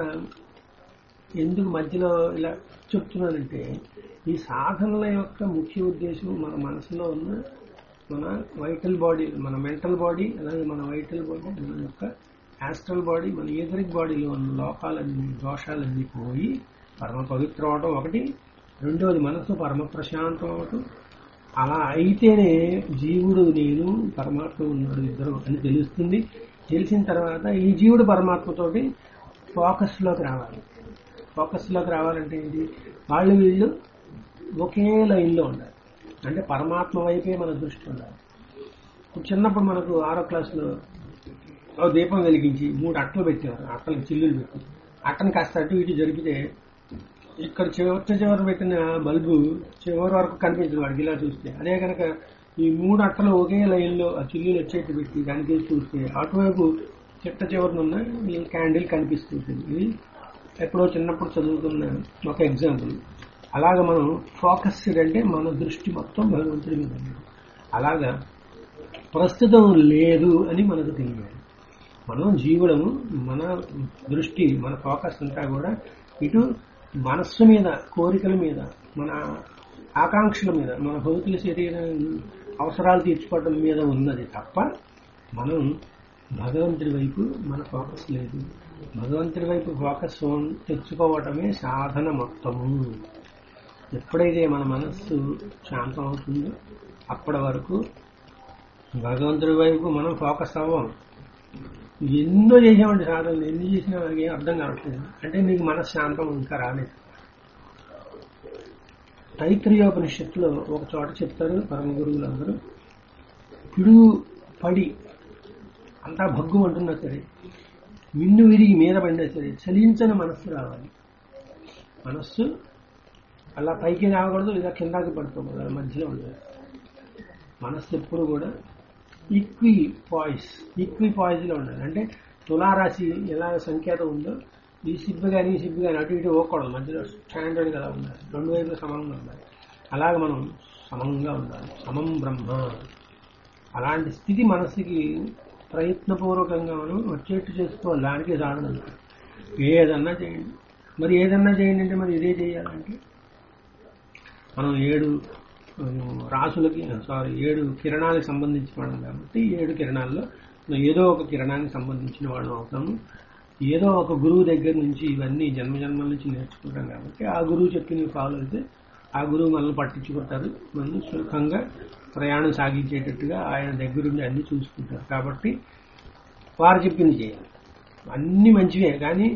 ఎందుకు మధ్యలో ఇలా చెప్తున్నానంటే ఈ సాధనల యొక్క ముఖ్య ఉద్దేశం మన మనసులో ఉన్న మన వైటల్ బాడీ మన మెంటల్ బాడీ అలాగే మన వైటల్ బాడీ మన యొక్క యాస్ట్రల్ బాడీ మన ఏదరిక్ బాడీలో ఉన్న లోపాలన్నీ దోషాలన్నీ పోయి పరమ పవిత్రం అవటం ఒకటి రెండవది మనసు పరమ ప్రశాంతం అవటం అలా అయితేనే జీవుడు నేను పరమాత్మ ఉన్నాడు ఇద్దరు అని తెలుస్తుంది తెలిసిన తర్వాత ఈ జీవుడు పరమాత్మతోటి ఫోకస్ లోకి రావాలి ఫోకస్ లోకి రావాలంటే ఏంటి వాళ్ళు వీళ్ళు ఒకే లైన్లో ఉండాలి అంటే పరమాత్మ వైపే మన దృష్టి ఉండాలి ఇప్పుడు చిన్నప్పుడు మనకు ఆరో క్లాసులో ఓ దీపం వెలిగించి మూడు అట్టలు పెట్టేవారు అట్టలకు చిల్లులు పెట్టి అట్టను కాస్త అటు ఇటు జరిపితే ఇక్కడ చివరి చివరి పెట్టిన బల్బు చివరి వరకు కనిపించదు వాడికి ఇలా చూస్తే అదే కనుక ఈ మూడు అట్టలు ఒకే లైన్లో ఆ చిల్లులు వచ్చేట్టు పెట్టి దానికి చూస్తే అటువైపు చిట్ట చివరినున్న ఈ క్యాండిల్ కనిపిస్తుంటుంది ఇది ఎప్పుడో చిన్నప్పుడు చదువుకున్న ఒక ఎగ్జాంపుల్ అలాగ మనం ఫోకస్డ్ అంటే మన దృష్టి మొత్తం భగవంతుడి మీద ఉంది. అలాగా ప్రస్తుతం లేదు అని మనకు తెలియాలి మనం జీవుడము మన దృష్టి మన ఫోకస్ అంతా కూడా ఇటు మనస్సు మీద కోరికల మీద మన ఆకాంక్షల మీద మన భౌతిక శరీరం అవసరాలు తీర్చుకోవడం మీద ఉన్నది తప్ప మనం భగవంతుడి వైపు మన ఫోకస్ లేదు భగవంతుడి వైపు ఫోకస్ తెచ్చుకోవటమే సాధన మొత్తము ఎప్పుడైతే మన మనస్సు శాంతం అవుతుందో అప్పటి వరకు భగవంతుడి వైపు మనం ఫోకస్ అవ్వం ఎన్నో చేసామండి సాధనలు ఎన్ని చేసినా మనకి ఏం అర్థం కావట్లేదు అంటే మీకు మనసు శాంతం ఇంకా రాలేదు తైత్రీయోపనిషత్తులో ఒక చోట చెప్తారు పరమ గురువులందరూ పిడుగు పడి అంతా భగ్గు అంటున్నా సరే మిన్ను విరిగి మీద పడినా సరే చలించని మనస్సు రావాలి మనస్సు అలా పైకి రాకూడదు లేదా కిందకి పడుకోకూడదు అలా మధ్యలో ఉండాలి మనస్సు ఎప్పుడు కూడా ఈక్వి పాయిస్ ఈక్వి పాయిస్లో ఉండాలి అంటే తులారాశి ఎలా సంకేతం ఉందో ఈ సిబ్బు కానీ ఈ సిబ్బు కానీ అటు ఇటు పోకూడదు మధ్యలో స్టాండర్డ్ గా ఉండాలి రెండు వైపులు సమంగా ఉండాలి అలాగే మనం సమంగా ఉండాలి సమం బ్రహ్మ అలాంటి స్థితి మనసుకి ప్రయత్నపూర్వకంగా మనం వచ్చేట్టు చేసుకోవాలి దానికి సాధన అంటారు. ఏదన్నా చేయండి మరి ఏదన్నా చేయండి అంటే మరి ఇదే చేయాలంటే మనం ఏడు ఆ, రాసులకి సారీ ఏడు కిరణాలకు సంబంధించిన వాళ్ళం కాబట్టి ఏడు కిరణాల్లో మనం ఏదో ఒక కిరణానికి సంబంధించిన వాళ్ళం అవుతాము ఏదో ఒక గురువు దగ్గర నుంచి ఇవన్నీ జన్మ జన్మల నుంచి నేర్చుకుంటాం కాబట్టి ఆ గురువు చెప్పినవి ఫాలో అయితే ఆ గురువు మనల్ని పట్టించుకుంటారు మనం సుఖంగా ప్రయాణం సాగించేటట్టుగా ఆయన దగ్గరుండి అన్ని చూసుకుంటారు కాబట్టి వారు చెప్పింది చేయాలి అన్ని మంచివే కానీ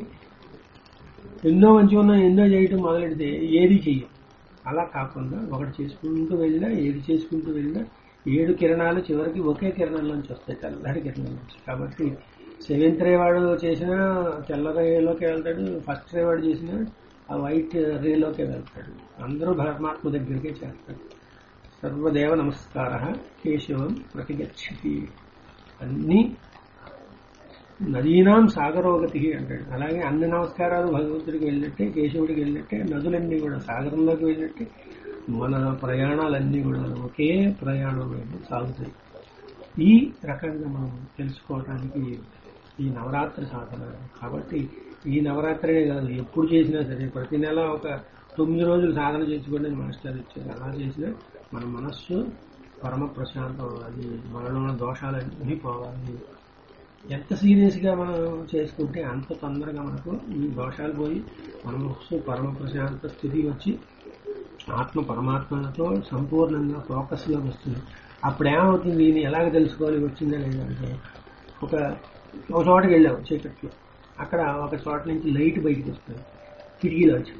ఎన్నో మంచిగా ఉన్నా ఎన్నో చేయటం మొదలెడితే ఏది చెయ్యం అలా కాకుండా ఒకటి చేసుకుంటూ వెళ్ళినా ఏది చేసుకుంటూ వెళ్ళినా ఏడు కిరణాలు చివరికి ఒకే కిరణం నుంచి వస్తాయి తెల్లటి కిరణం నుంచి కాబట్టి సెవెంత్ రే వాడు చేసిన తెల్ల రేలోకి వెళ్తాడు ఫస్ట్ రే వాడు చేసిన ఆ వైట్ రేలోకి వెళ్తాడు అందరూ పరమాత్మ దగ్గరికే చేస్తాడు సర్వదేవ నమస్కార కేశవం ప్రతిగచ్చతి అన్ని నదీనాం సాగరోగతి అంటాడు అలాగే అన్ని నమస్కారాలు భగవంతుడికి వెళ్ళినట్టే కేశవుడికి వెళ్ళినట్టే నదులన్నీ కూడా సాగరంలోకి వెళ్ళినట్టే మన ప్రయాణాలన్నీ కూడా ఒకే ప్రయాణంలో సాగుతాయి ఈ రకంగా మనం తెలుసుకోవడానికి ఈ నవరాత్రి సాధన కాబట్టి ఈ నవరాత్రే కాదు ఎప్పుడు చేసినా సరే ప్రతి నెల ఒక తొమ్మిది రోజులు సాధన చేసుకోండి అని మాస్టర్ ఇచ్చారు అలా చేసినా మన మనస్సు పరమ ప్రశాంతం అవ్వాలి మనలో ఉన్న దోషాలన్నీ పోవాలి ఎంత సీరియస్ గా మనం చేసుకుంటే అంత తొందరగా మనకు ఈ దోషాలు పోయి మన మనస్సు పరమ ప్రశాంత స్థితి వచ్చి ఆత్మ పరమాత్మతో సంపూర్ణంగా ఫోకస్ లో వస్తుంది అప్పుడు ఏమవుతుంది దీన్ని ఎలాగ తెలుసుకోవాలి వచ్చిందా లేదా అంటే ఒక ఒక చోటకి వెళ్ళాము చీకట్లో అక్కడ ఒక చోట నుంచి లైట్ బయటకు వస్తుంది కిటికీలో వచ్చి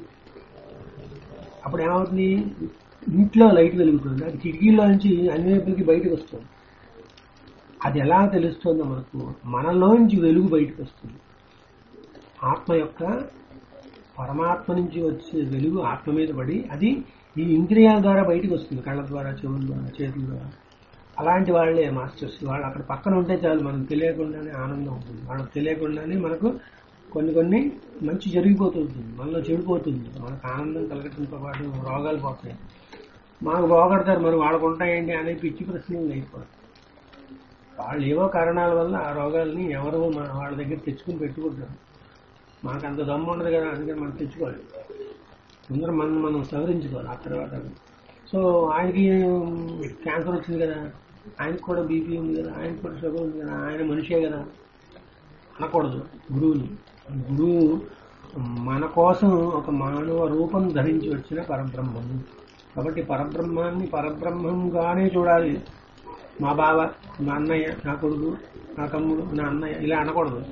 అప్పుడు ఏమవుతుంది ఇంట్లో లైట్ వెలుగుతుంది అది కిటికీలో నుంచి అన్ని వైపులకి బయటకు వస్తుంది అది ఎలా తెలుస్తుందో మనకు మనలోంచి వెలుగు బయటకు వస్తుంది ఆత్మ యొక్క పరమాత్మ నుంచి వచ్చే వెలుగు ఆత్మ మీద పడి అది ఈ ఇంద్రియాల ద్వారా బయటకు వస్తుంది కళ్ళ ద్వారా చెవుల ద్వారా చేతుల ద్వారా అలాంటి వాళ్ళే మాస్టర్స్ వాళ్ళు అక్కడ పక్కన ఉంటే చాలు మనకు తెలియకుండానే ఆనందం ఉంటుంది వాళ్ళకి తెలియకుండానే మనకు కొన్ని కొన్ని మంచి జరిగిపోతుంది మనలో చెడిపోతుంది మనకు ఆనందం కలగటంతో పాటు రోగాలు పోతాయి మనకు పోగొడతారు మరి వాళ్ళకు ఉంటాయండి అనే పిచ్చి ప్రశ్నలు అయిపోతాయి వాళ్ళు ఏవో కారణాల వల్ల ఆ రోగాల్ని ఎవరో మన వాళ్ళ దగ్గర తెచ్చుకుని పెట్టుకుంటారు మనకు అంత దమ్ము ఉండదు కదా అందుకని మనం తెచ్చుకోవాలి ముందర మనం మనం సవరించుకోవాలి ఆ తర్వాత సో ఆయనకి క్యాన్సర్ వచ్చింది కదా ఆయనకు కూడా బీపీ ఉంది కదా ఆయనకు కూడా షుగర్ ఉంది కదా ఆయన మనిషే కదా అనకూడదు గురువుని గురువు మన కోసం ఒక మానవ రూపం ధరించి వచ్చిన పరబ్రహ్మము కాబట్టి పరబ్రహ్మాన్ని పరబ్రహ్మంగానే చూడాలి మా బావ మా అన్నయ్య నా కొడుకు నా తమ్ముడు నా అన్నయ్య ఇలా అనకూడదు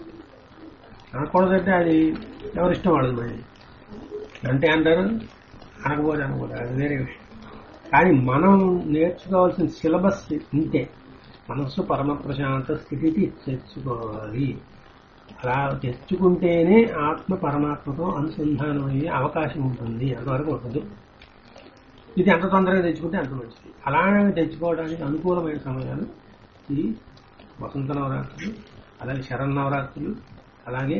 అనకూడదంటే అది ఎవరిష్టం వాళ్ళది మళ్ళీ అంటే అంటారు అనకపోతే అనకూడదు అది వేరే విషయం కానీ మనం నేర్చుకోవాల్సిన సిలబస్ ఇంతే మనస్సు పరమ ప్రశాంత స్థితికి తెచ్చుకోవాలి అలా తెచ్చుకుంటేనే ఆత్మ పరమాత్మతో అనుసంధానం అయ్యే అవకాశం ఉంటుంది అంతవరకు ఉంటుంది ఇది ఎంత తొందరగా తెచ్చుకుంటే అంత మంచిది అలాగే తెచ్చుకోవడానికి అనుకూలమైన సమయాలు ఈ వసంత నవరాత్రులు అలాగే శరణ్ నవరాత్రులు అలాగే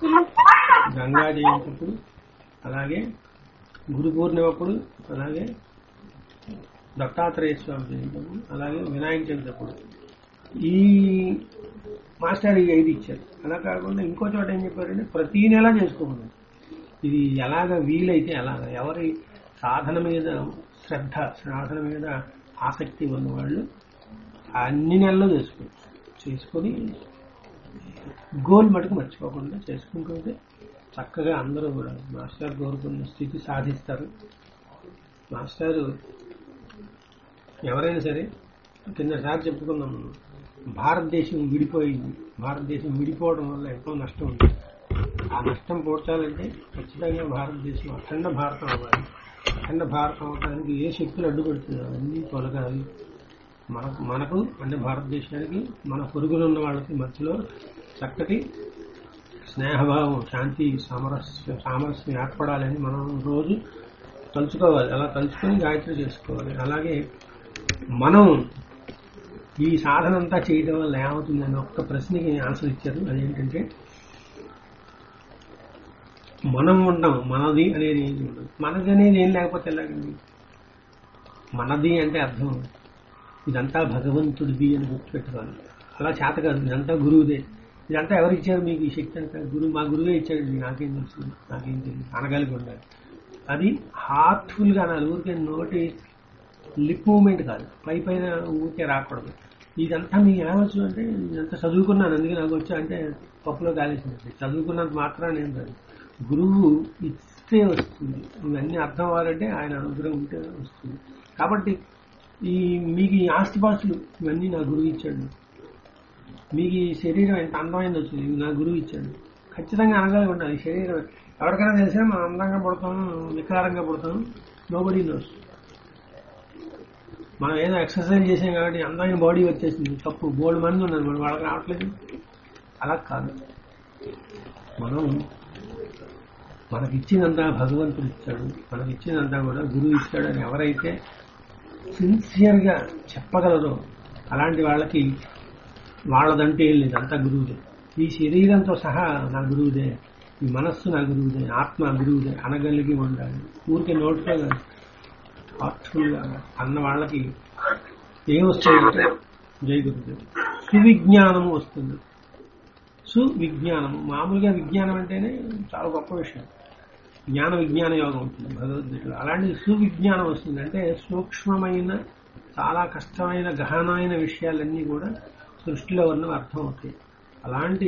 గంగా జయంతి అప్పుడు అలాగే గురు పూర్ణిమ అప్పుడు అలాగే దత్తాత్రేయ స్వామి జయంతి అప్పుడు అలాగే వినాయక చవితి అప్పుడు ఈ మాస్టర్ ఈ ఐదు ఇచ్చారు అలా కాకుండా ఇంకో చోట ఏం చెప్పారంటే ప్రతి నెల చేసుకోకూడదు ఇది ఎలాగ వీలైతే అలాగ ఎవరి సాధన మీద శ్రద్ధ సాధన మీద ఆసక్తి ఉన్న వాళ్ళు అన్ని నెలలు చేసుకోవచ్చు చేసుకొని గోల్ మటుకు మర్చిపోకుండా చేసుకుంటుంటే చక్కగా అందరూ కూడా మాస్టర్ కోరుకున్న స్థితి సాధిస్తారు మాస్టర్ ఎవరైనా సరే కిందసారి చెప్పుకున్నాం భారతదేశం విడిపోయింది భారతదేశం విడిపోవడం వల్ల ఎంతో నష్టం ఉంది ఆ నష్టం పోడ్చాలంటే ఖచ్చితంగా భారతదేశం అఖండ భారతం అవ్వాలి అఖండ భారతం అవడానికి ఏ శక్తులు అడ్డుపడుతుందో అవన్నీ తొలగాలి మనకు మనకు అంటే భారతదేశానికి మన పొరుగున ఉన్న వాళ్ళకి మధ్యలో చక్కటి స్నేహభావం శాంతి సామరస్యం సామరస్యం ఏర్పడాలని మనం రోజు తలుచుకోవాలి అలా తలుచుకొని గాయత్రి చేసుకోవాలి అలాగే మనం ఈ సాధన అంతా చేయడం వల్ల ఏమవుతుందని ఒక్క ప్రశ్నకి ఆన్సర్ ఇచ్చారు అదేంటంటే మనం ఉంటాం మనది అనేది ఏం ఉండదు మనది అనేది ఏం లేకపోతే ఎలాగండి మనది అంటే అర్థం ఇదంతా భగవంతుడిది అని గుర్తుపెట్టుకోవాలి అలా చేత కాదు ఇదంతా గురువుదే ఇదంతా ఎవరు ఇచ్చారు మీకు ఈ శక్తి అంతా గురువు మా గురువే ఇచ్చాడు నాకేం తెలుసు నాకేం తెలియదు అనగలిగి ఉండాలి అది హార్ట్ఫుల్గా అనాలి ఊరికే నోటి లిప్ మూమెంట్ కాదు పై పైన ఊరికే రాకూడదు ఇదంతా మీకు ఏమొచ్చు అంటే ఇదంతా చదువుకున్నాను అందుకే నాకు వచ్చా అంటే పప్పులో కాలేసింది చదువుకున్నంత మాత్రాన్ని ఏం కాదు గురువు ఇస్తే వస్తుంది ఇవన్నీ అర్థం అవ్వాలంటే ఆయన అనుగ్రహం ఉంటే వస్తుంది కాబట్టి ఈ మీకు ఈ ఆస్తిపాస్తులు ఇవన్నీ నా గురువు ఇచ్చాడు మీకు ఈ శరీరం ఎంత అందమైంది వచ్చింది ఇది నా గురువు ఇచ్చాడు ఖచ్చితంగా అనగానే ఉండాలి ఈ శరీరం ఎవరికైనా తెలిసినా మనం అందంగా పుడతాం వికారంగా పుడతాం నోబడీ నోస్ మనం ఏదో ఎక్సర్సైజ్ చేసాం కాబట్టి అందమైన బాడీ వచ్చేసింది తప్పు బోల్డ్ మంది ఉన్నారు మరి వాళ్ళకి రావట్లేదు అలా కాదు మనం మనకిచ్చినంతా భగవంతుడు ఇచ్చాడు మనకిచ్చినంతా కూడా గురువు ఇచ్చాడు అని ఎవరైతే సిన్సియర్గా చెప్పగలరో అలాంటి వాళ్ళకి వాళ్ళదంటే ఏం లేదు అంతా గురువుదే ఈ శరీరంతో సహా నా గురువుదే ఈ మనస్సు నా గురువుదే ఆత్మ గురువుదే అనగలిగి ఉండాలి ఊరికే నోట్లో కాదు హార్ట్ఫుల్గా అన్న వాళ్ళకి ఏం వస్తుంది జై గురుదేవ్ సువిజ్ఞానము వస్తుంది సువిజ్ఞానము మామూలుగా విజ్ఞానం అంటేనే చాలా గొప్ప విషయం జ్ఞాన విజ్ఞాన యోగం ఉంటుంది భగవద్గీతలో అలాంటి సువిజ్ఞానం వస్తుంది అంటే సూక్ష్మమైన చాలా కష్టమైన గహనమైన విషయాలన్నీ కూడా సృష్టిలో ఉన్న అర్థం అవుతాయి అలాంటి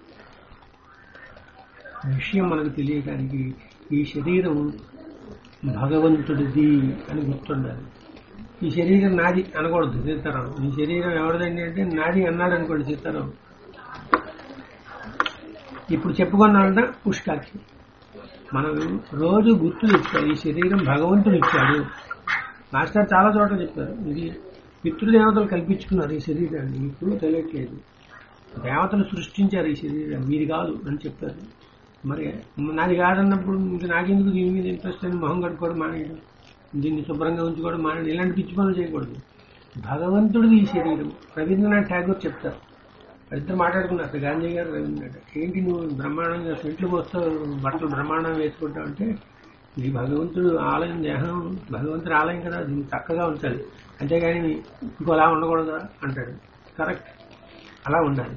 విషయం మనకు తెలియటానికి ఈ శరీరం భగవంతుడిది అని గుర్తుండాలి ఈ శరీరం నాది అనకూడదు సీతారాం ఈ శరీరం ఎవరిదండి అంటే నాది అన్నాడు అనుకోండి సీతారాం ఇప్పుడు చెప్పుకున్నాడంట పుష్కాకి మనం రోజు గుర్తు తెచ్చుకోవాలి ఈ శరీరం భగవంతుడు ఇచ్చాడు మాస్టర్ చాలా చోట్ల చెప్పారు ఇది పితృదేవతలు కల్పించుకున్నారు ఈ శరీరాన్ని ఇప్పుడు తెలియట్లేదు దేవతలు సృష్టించారు ఈ శరీరాన్ని మీది కాదు అని చెప్పారు మరి నాది కాదన్నప్పుడు ఇంకా నాకెందుకు దీని మీద ఇంట్రెస్ట్ అని మొహం కట్టుకోవడం మానేయడం దీన్ని శుభ్రంగా ఉంచుకోవడం మానేయడం ఇలాంటి పిచ్చి పనులు చేయకూడదు భగవంతుడిది ఈ శరీరం రవీంద్రనాథ్ ఠాగూర్ చెప్తారు ఇద్దరు మాట్లాడుకున్నారు గాంధీ గారు రవీంద్రనాథ్ ఏంటి నువ్వు బ్రహ్మాండంగా స్వీట్లు పోస్తావు బట్టలు బ్రహ్మాండంగా వేసుకుంటావు అంటే ఇది భగవంతుడు ఆలయం దేహం భగవంతుడి ఆలయం కదా దీన్ని చక్కగా ఉంచాలి అంతేగాని ఇంకోలా ఉండకూడదా అంటాడు కరెక్ట్ అలా ఉండాలి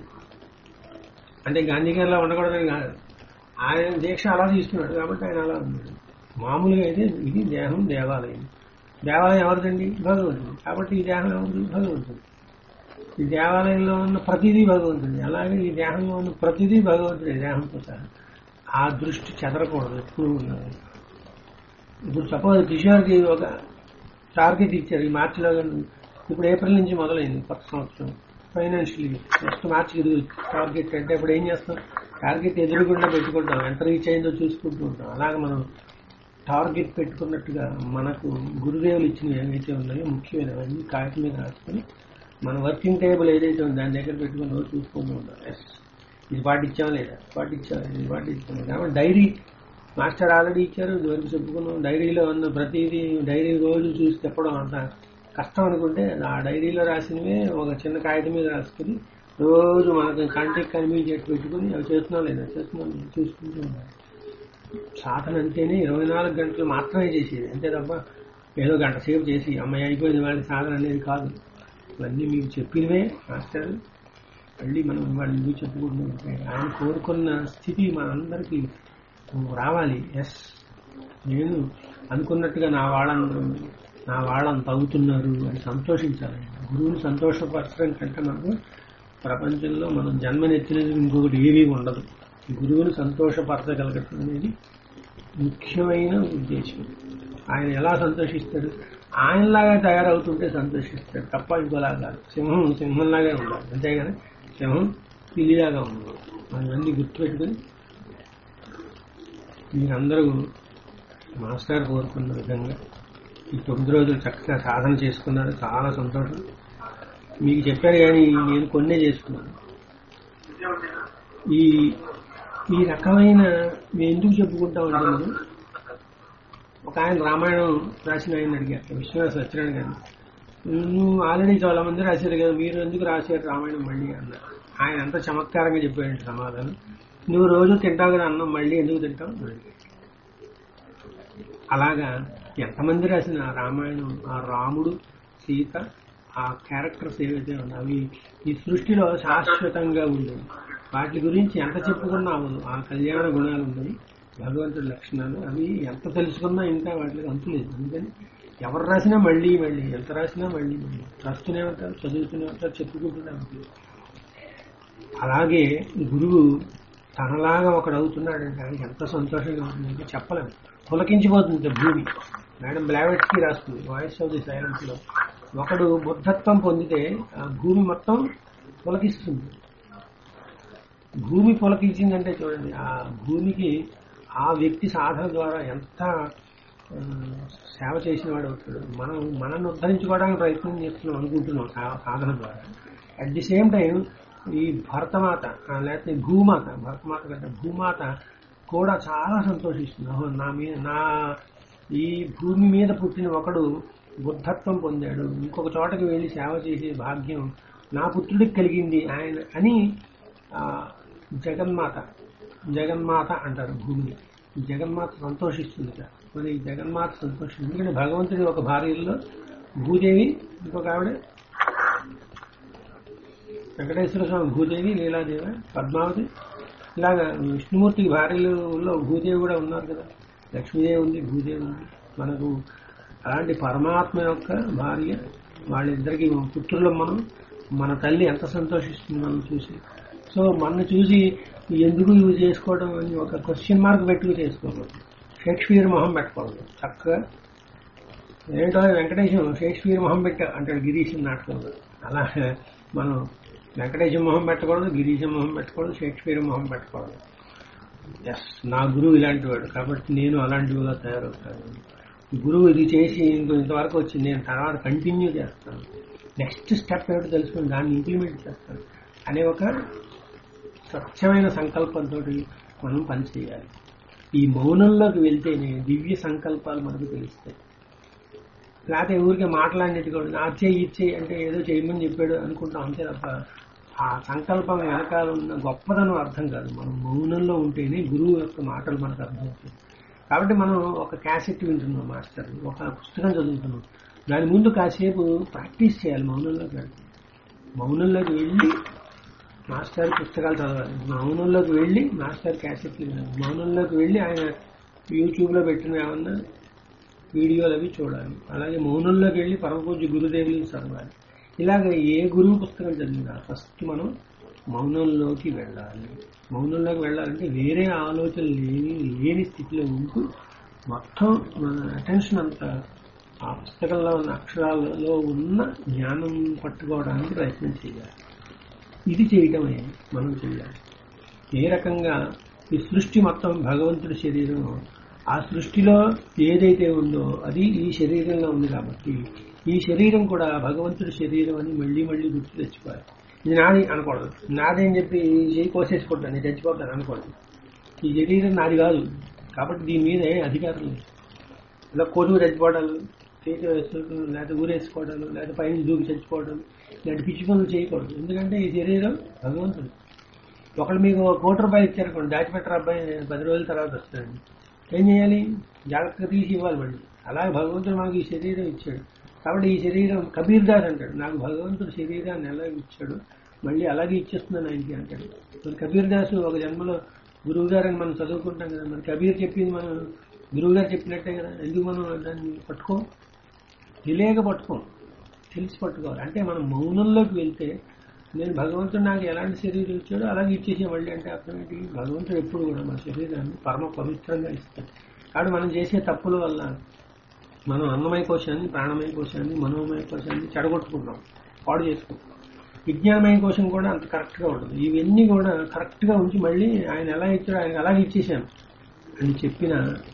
అంటే గాంధీ గారిలా ఉండకూడదని కాదు ఆయన దీక్ష అలా తీసుకున్నాడు కాబట్టి ఆయన అలా ఉన్నాడు మామూలుగా అయితే ఇది దేహం దేవాలయం దేవాలయం ఎవరిదండి భగవంతుడు కాబట్టి ఈ దేహం ఎవరిది భగవంతుడు ఈ దేవాలయంలో ఉన్న ప్రతిదీ భగవంతుడి అలాగే ఈ దేహంలో ఉన్న ప్రతిదీ భగవంతుడి దేహంతో సహా ఆ దృష్టి చెదరకూడదు ఎప్పుడు ఉన్నది ఇప్పుడు సపోజ్ కిషోర్కి ఒక టార్గెట్ ఇచ్చారు ఈ మార్చిలో కానీ ఇప్పుడు ఏప్రిల్ నుంచి మొదలైంది కొత్త సంవత్సరం ఫైనాన్షియలీ నెక్స్ట్ మార్చికి ఇది టార్గెట్ అంటే ఇప్పుడు ఏం చేస్తాం టార్గెట్ ఎదురుగుండా పెట్టుకుంటాం ఎంత రీచ్ అయిందో చూసుకుంటూ ఉంటాం అలాగే మనం టార్గెట్ పెట్టుకున్నట్టుగా మనకు గురుదేవులు ఇచ్చినవి ఏవైతే ఉన్నాయో ముఖ్యమైనవన్నీ కాగితం మీద రాసుకొని మన వర్కింగ్ టేబుల్ ఏదైతే ఉందో దాని దగ్గర పెట్టుకుని రోజు చూసుకుంటూ ఉంటాం ఎస్ ఇది పాటించాం లేదా పాటించాం ఇది పాటించాం కాబట్టి డైరీ మాస్టర్ ఆల్రెడీ ఇచ్చారు ఇదివరకు చెప్పుకున్నాం డైరీలో ఉన్న ప్రతిదీ డైరీ రోజు చూసి చెప్పడం అంత కష్టం అనుకుంటే ఆ డైరీలో రాసినవే ఒక చిన్న కాగితం మీద రాసుకుని రోజు మనకు కంటికి కనిపించేట్టు పెట్టుకుని అవి చేస్తున్నాం లేదా చేస్తున్నాం లేదా చూసుకుంటూ ఉండాలి సాధన అంటేనే ఇరవై నాలుగు గంటలు మాత్రమే చేసేది అంతే తప్ప ఏదో గంట సేపు చేసి అమ్మాయి అయిపోయింది వాళ్ళ సాధన అనేది కాదు ఇవన్నీ మీకు చెప్పినవే మాస్టర్ మళ్ళీ మనం వాడి ఎందుకు చెప్పుకుంటూ ఉంటే ఆయన కోరుకున్న స్థితి మనందరికీ రావాలి ఎస్ నేను అనుకున్నట్టుగా నా వాళ్ళందరూ నా వాళ్ళంత అవుతున్నారు అని సంతోషించాలి గురువుని సంతోషపరచడం కంటే మనకు ప్రపంచంలో మనం జన్మనెత్తినది ఇంకొకటి ఏమీ ఉండదు గురువుని సంతోషపరచగలగటం అనేది ముఖ్యమైన ఉద్దేశం ఆయన ఎలా సంతోషిస్తాడు ఆయనలాగా తయారవుతుంటే సంతోషిస్తాడు తప్ప ఇంకోలా కాదు సింహం సింహంలాగే ఉండాలి అంతేగాని సింహం పిల్లిలాగా ఉండదు అవన్నీ గుర్తుపెట్టుకుని మీరందరూ మాస్టర్ కోరుకున్న విధంగా ఈ తొమ్మిది రోజులు చక్కగా సాధన చేసుకున్నారు చాలా సంతోషం మీకు చెప్పారు కానీ నేను కొన్నే చేసుకున్నాను ఈ ఈ రకమైన మేము ఎందుకు చెప్పుకుంటామంటే మనం ఒక ఆయన రామాయణం రాసిన ఆయన అడిగారు విశ్వనాథ సత్యనారాయణ గారిని నువ్వు ఆల్రెడీ చాలా మంది రాశారు కదా మీరు ఎందుకు రాశారు రామాయణం మళ్ళీ అన్నారు ఆయన ఎంత చమత్కారంగా చెప్పాడు సమాధానం నువ్వు రోజు తింటావు కదా అన్నం మళ్ళీ ఎందుకు తింటావు అని అడిగాడు. అలాగా ఎంతమంది రాసిన ఆ రామాయణం ఆ రాముడు సీత ఆ క్యారెక్టర్స్ ఏవైతే ఉన్నాయో అవి ఈ సృష్టిలో శాశ్వతంగా ఉండేవి వాటి గురించి ఎంత చెప్పుకున్నా అవ్వదు ఆ కళ్యాణ గుణాలు ఉన్నాయి భగవంతుడి లక్షణాలు అవి ఎంత తెలుసుకున్నా ఇంకా వాటికి అంతులేదు అందుకని ఎవరు రాసినా మళ్ళీ మళ్ళీ ఎంత రాసినా మళ్ళీ మళ్ళీ రాస్తూనే ఉంటారు చదువుతూనే ఉంటారు చెప్పుకుంటూనే ఉంటారు అలాగే గురువు తనలాగా ఒకడు అవుతున్నాడంటే ఆయనకి ఎంత సంతోషంగా ఉంటుందంటే చెప్పలేము పులకించిపోతుంది భూమి మేడం బ్లావెట్స్కి రాస్తుంది వాయిస్ ఆఫ్ ది సైలెన్స్ లో ఒకడు బుద్ధత్వం పొందితే ఆ భూమి మొత్తం పులకిస్తుంది భూమి పులకించిందంటే చూడండి ఆ భూమికి ఆ వ్యక్తి సాధన ద్వారా ఎంత ఆ, సేవ చేసిన వాడు అవుతాడు మనం మనల్ని ఉద్ధరించుకోవడానికి ప్రయత్నం చేస్తున్నాం అనుకుంటున్నాం సా- సాధన ద్వారా అట్ ది సేమ్ టైం ఈ భరతమాత ఆ, లేకపోతే భూమాత భరతమాత కంటే భూమాత కూడా చాలా సంతోషిస్తుంది ఓహో, నా మీద నా ఈ భూమి మీద పుట్టిన ఒకడు బుద్ధత్వం పొందాడు ఇంకొక చోటకి వెళ్ళి సేవ చేసే భాగ్యం నా పుత్రుడికి కలిగింది ఆయన అని ఆ, జగన్మాత జగన్మాత అంటారు భూమిని ఈ జగన్మాత సంతోషిస్తుంది ఇక్కడ. మరి ఈ జగన్మాత సంతోషిస్తుంది ఎందుకంటే భగవంతుడి ఒక భార్యల్లో భూదేవి ఇంకొక ఆవిడ వెంకటేశ్వర స్వామి భూదేవి లీలాదేవి పద్మావతి ఇలాగా విష్ణుమూర్తి భార్యలలో భూదేవి కూడా ఉన్నారు కదా లక్ష్మీదేవి ఉంది భూదేవి ఉంది మనకు అలాంటి పరమాత్మ యొక్క భార్య వాళ్ళిద్దరికి పుత్రులు మనం మన తల్లి ఎంత సంతోషిస్తుంది మనం చూసి సో మన చూసి ఎందుకు ఇవి చేసుకోవడం అని ఒక క్వశ్చన్ మార్క్ పెట్టుకు చేసుకోకూడదు షేక్స్పియర్ మొహం పెట్టకూడదు చక్కగా ఏంటో వెంకటేశం షేక్స్పియర్ మొహం పెట్ట అంటాడు గిరీశం నాటకంలో అలా మనం వెంకటేశం మొహం పెట్టకూడదు గిరీశం మొహం పెట్టకూడదు షేక్స్పియర్ మొహం పెట్టకూడదు ఎస్ నా గురువు ఇలాంటి వాడు కాబట్టి నేను అలాంటివిగా తయారవుతాను గురువు ఇది చేసి ఇంకో ఇంతవరకు వచ్చి నేను తర్వాత కంటిన్యూ చేస్తాను నెక్స్ట్ స్టెప్ ఏమిటో తెలుసుకుని దాన్ని ఇంప్లిమెంట్ చేస్తాను అనే ఒక స్వచ్ఛమైన సంకల్పంతో మనం పనిచేయాలి ఈ మౌనంలోకి వెళ్తేనే దివ్య సంకల్పాలు మనకు తెలుస్తాయి లేకపోతే ఊరికే మాట్లాడినట్టు కూడా నా చేయి ఇచ్చేయి అంటే ఏదో చేయమని చెప్పాడు అనుకుంటాం అంతే తప్ప ఆ సంకల్పం వెనకాల ఉన్న గొప్పదనం అర్థం కాదు మనం మౌనంలో ఉంటేనే గురువు యొక్క మాటలు మనకు అర్థమవుతాయి కాబట్టి మనం ఒక క్యాసెట్ వింటున్నాం మాస్టర్ ఒక పుస్తకం చదువుతున్నాం దాని ముందు కాసేపు ప్రాక్టీస్ చేయాలి మౌనంలోకి వెళ్ళి మౌనంలోకి వెళ్ళి మాస్టర్ పుస్తకాలు చదవాలి మౌనంలోకి వెళ్ళి మాస్టర్ క్యాసెట్లు వినాలి మౌనంలోకి వెళ్ళి ఆయన యూట్యూబ్లో పెట్టిన ఏమన్నా వీడియోలు అవి చూడాలి అలాగే మౌనంలోకి వెళ్ళి పరమపూజ్య గురుదేవులను చదవాలి ఇలాగ ఏ గురువు పుస్తకం చదివినా ఫస్ట్ మనం మౌనంలోకి వెళ్ళాలి మౌనంలోకి వెళ్ళాలంటే వేరే ఆలోచన లేని లేని స్థితిలో ఉంటూ మొత్తం మన అటెన్షన్ అంతా ఆ పుస్తకంలో ఉన్న అక్షరాలలో ఉన్న జ్ఞానం పట్టుకోవడానికి ప్రయత్నం చేయాలి ఇది చేయటమే మనం చేయాలి ఏ రకంగా ఈ సృష్టి మొత్తం భగవంతుడి శరీరం ఆ సృష్టిలో ఏదైతే ఉందో అది ఈ శరీరంలో ఉంది కాబట్టి ఈ శరీరం కూడా భగవంతుడి శరీరం అని మళ్ళీ మళ్ళీ గుర్తు తెచ్చుకోవాలి ఇది నాది అనకూడదు నాది అని చెప్పి చేయి కోసేసుకుంటాను నేను చచ్చిపోతాను అనకూడదు ఈ శరీరం నాది కాదు కాబట్టి దీని మీద ఏ అధికారం లేదు ఇలా కొడుకు చచ్చిపోవడాలు చేతి వేసుకోవడం లేకపోతే ఊరేసుకోవడాలు లేకపోతే పైన దూకి చచ్చిపోవడం ఇలాంటి పిచ్చి పనులు చేయకూడదు ఎందుకంటే ఈ శరీరం భగవంతుడు ఒకళ్ళు మీకు ఒక కోటి రూపాయలు ఇచ్చారనుకోండి దాచిపెట్టరు అబ్బాయి నేను పది రోజుల తర్వాత వస్తాను ఏం చేయాలి జాగ్రత్తగా తీసి ఇవ్వాలి మళ్ళీ అలాగే భగవంతుడు మనకి ఈ శరీరం ఇచ్చాడు కాబట్టి ఈ శరీరం కబీర్ దాస్ అంటాడు నాకు భగవంతుడు శరీరాన్ని ఎలా ఇచ్చాడు మళ్ళీ అలాగే ఇచ్చేస్తున్నాను ఆయనకి అంటాడు మరి కబీర్ దాసు ఒక జన్మలో గురువు గారని మనం చదువుకుంటాం కదా మరి కబీర్ చెప్పింది మనం గురువు గారు చెప్పినట్టే కదా ఎందుకు మనం దాన్ని పట్టుకోం తెలియక పట్టుకోం తెలిసి పట్టుకోవాలి అంటే మనం మౌనంలోకి వెళ్తే నేను భగవంతుడు నాకు ఎలాంటి శరీరం ఇచ్చాడో అలాగే ఇచ్చేసే మళ్ళీ అంటే అర్థం ఏంటి భగవంతుడు ఎప్పుడు కూడా మన శరీరాన్ని పరమ పవిత్రంగా ఇస్తాడు కాబట్టి మనం చేసే తప్పుల వల్ల మనం అన్నమయ కోశాన్ని ప్రాణమయ కోశాన్ని మనోమయ కోశాన్ని చెడగొట్టుకుంటాం పాడు చేసుకుంటాం విజ్ఞానమయ కోశం కూడా అంత కరెక్ట్గా ఉంటుంది ఇవన్నీ కూడా కరెక్ట్గా ఉంచి మళ్ళీ ఆయన ఎలా ఇచ్చాడో ఆయన అలాగే ఇచ్చేసాను అని చెప్పిన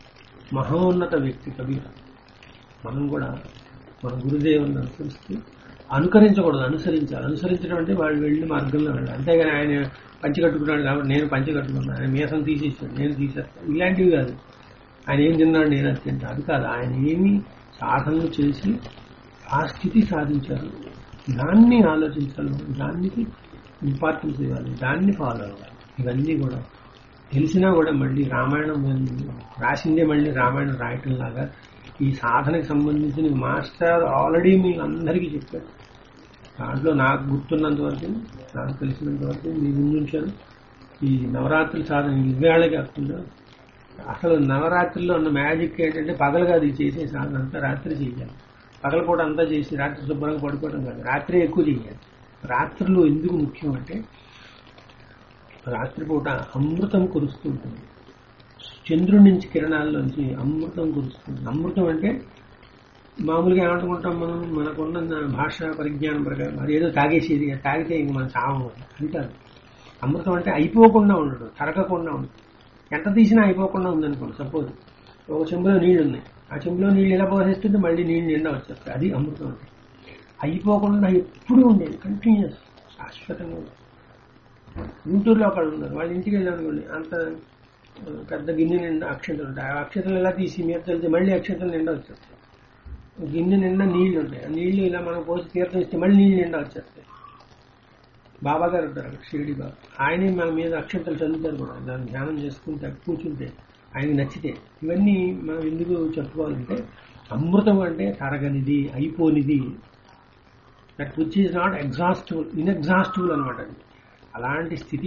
మహోన్నత వ్యక్తి కబీర్ మనం కూడా మన గురుదేవుని అనుసరిస్తూ అనుకరించకూడదు అనుసరించాలి అనుసరించడం అంటే వాళ్ళు వెళ్ళి మార్గంలో వెళ్ళాలి అంతేగాని ఆయన పంచి కట్టుకున్నాడు కాబట్టి నేను పంచి కట్టుకున్నాను ఆయన మీసం తీసేసాడు నేను తీసేస్తాను ఇలాంటివి కాదు ఆయన ఏం తిన్నాడు నేను అది తింటాను అది కాదు ఆయన ఏమి సాధనలు చేసి ఆ స్థితి సాధించారు దాన్ని ఆలోచించాలి దానికి ఇంపార్టెన్స్ ఇవ్వాలి దాన్ని ఫాలో అవ్వాలి ఇవన్నీ కూడా తెలిసినా కూడా మళ్ళీ రామాయణం రాసిందే మళ్ళీ రామాయణం రాయటం లాగా ఈ సాధనకు సంబంధించిన మాస్టర్ ఆల్రెడీ మీ అందరికీ చెప్పారు దాంట్లో నాకు గుర్తున్నంత వరకు నాకు తెలిసినంత వరకు మీ ముందు ఉంచాను ఈ నవరాత్రి సాధన ఇవేళ కాకుండా అసలు నవరాత్రిలో ఉన్న మ్యాజిక్ ఏంటంటే పగలు కాదు ఇది చేసే సాధన అంతా రాత్రి చేయాలి పగలపూట అంతా చేసి రాత్రి శుభ్రంగా పడుకోవడం కాదు రాత్రి ఎక్కువ చేయాలి రాత్రులు ఎందుకు ముఖ్యం అంటే రాత్రిపూట అమృతం కురుస్తూ ఉంటుంది చంద్రుడి నుంచి కిరణాల్లోంచి అమృతం కురుస్తుంది అమృతం అంటే మామూలుగా ఏమనుకుంటాం మనం మనకున్న భాష పరిజ్ఞానం ప్రకారం అదేదో తాగేసేది అది తాగితే ఇంక మనం చావం అది కాదు అమృతం అంటే అయిపోకుండా ఉండడు తరగకుండా ఉండదు ఎంత తీసినా అయిపోకుండా ఉందనుకోండి సపోజ్ ఒక చెంబులో నీళ్లు ఉన్నాయి ఆ చెంబులో నీళ్ళు ఎలా పోసేస్తుంటే మళ్ళీ నీళ్ళు నిండా వచ్చేస్తాయి అది అమృతం అంటే అయిపోకుండా ఎప్పుడూ ఉండేది కంటిన్యూస్ శాశ్వతంగా ఉండేది గుంటూరులో అక్కడ ఉన్నారు వాళ్ళ ఇంటికి వెళ్ళానుకోండి అంత ఆ, పెద్ద గిన్నె నిండా అక్షంతలు ఉంటాయి ఆ అక్షంతలు ఎలా తీసి మీద వెళ్తే మళ్ళీ అక్షంతలు నిండా వచ్చేస్తాయి గిన్నె నిండా నీళ్లు ఉంటాయి ఆ నీళ్లు ఇలా మనం పోసి తీర్థం ఇస్తే మళ్ళీ నీళ్ళు నిండా వచ్చేస్తాయి బాబా గారు ఉంటారు అక్కడ షిరిడి బాబా ఆయనే మన మీద అక్షంతలు చదువుతారు కూడా దాన్ని ధ్యానం చేసుకుంటే కూర్చుంటే ఆయనకి నచ్చితే ఇవన్నీ మనం ఎందుకు చెప్పుకోవాలంటే అమృతం అంటే తరగనిది అయిపోనిది that which is not exhaustible inexhaustible అనమాట అది అలాంటి స్థితి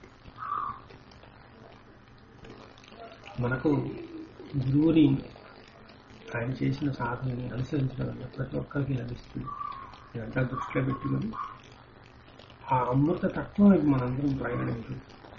మనకు గురువుని ఆయన చేసిన సాధనని అనుసరించడం వల్ల ప్రతి ఒక్కరికి లభిస్తుంది ఇదంతా దృష్టిలో పెట్టుకొని ఆ అమృత తత్వం వైపు మనందరం ప్రయాణించాలి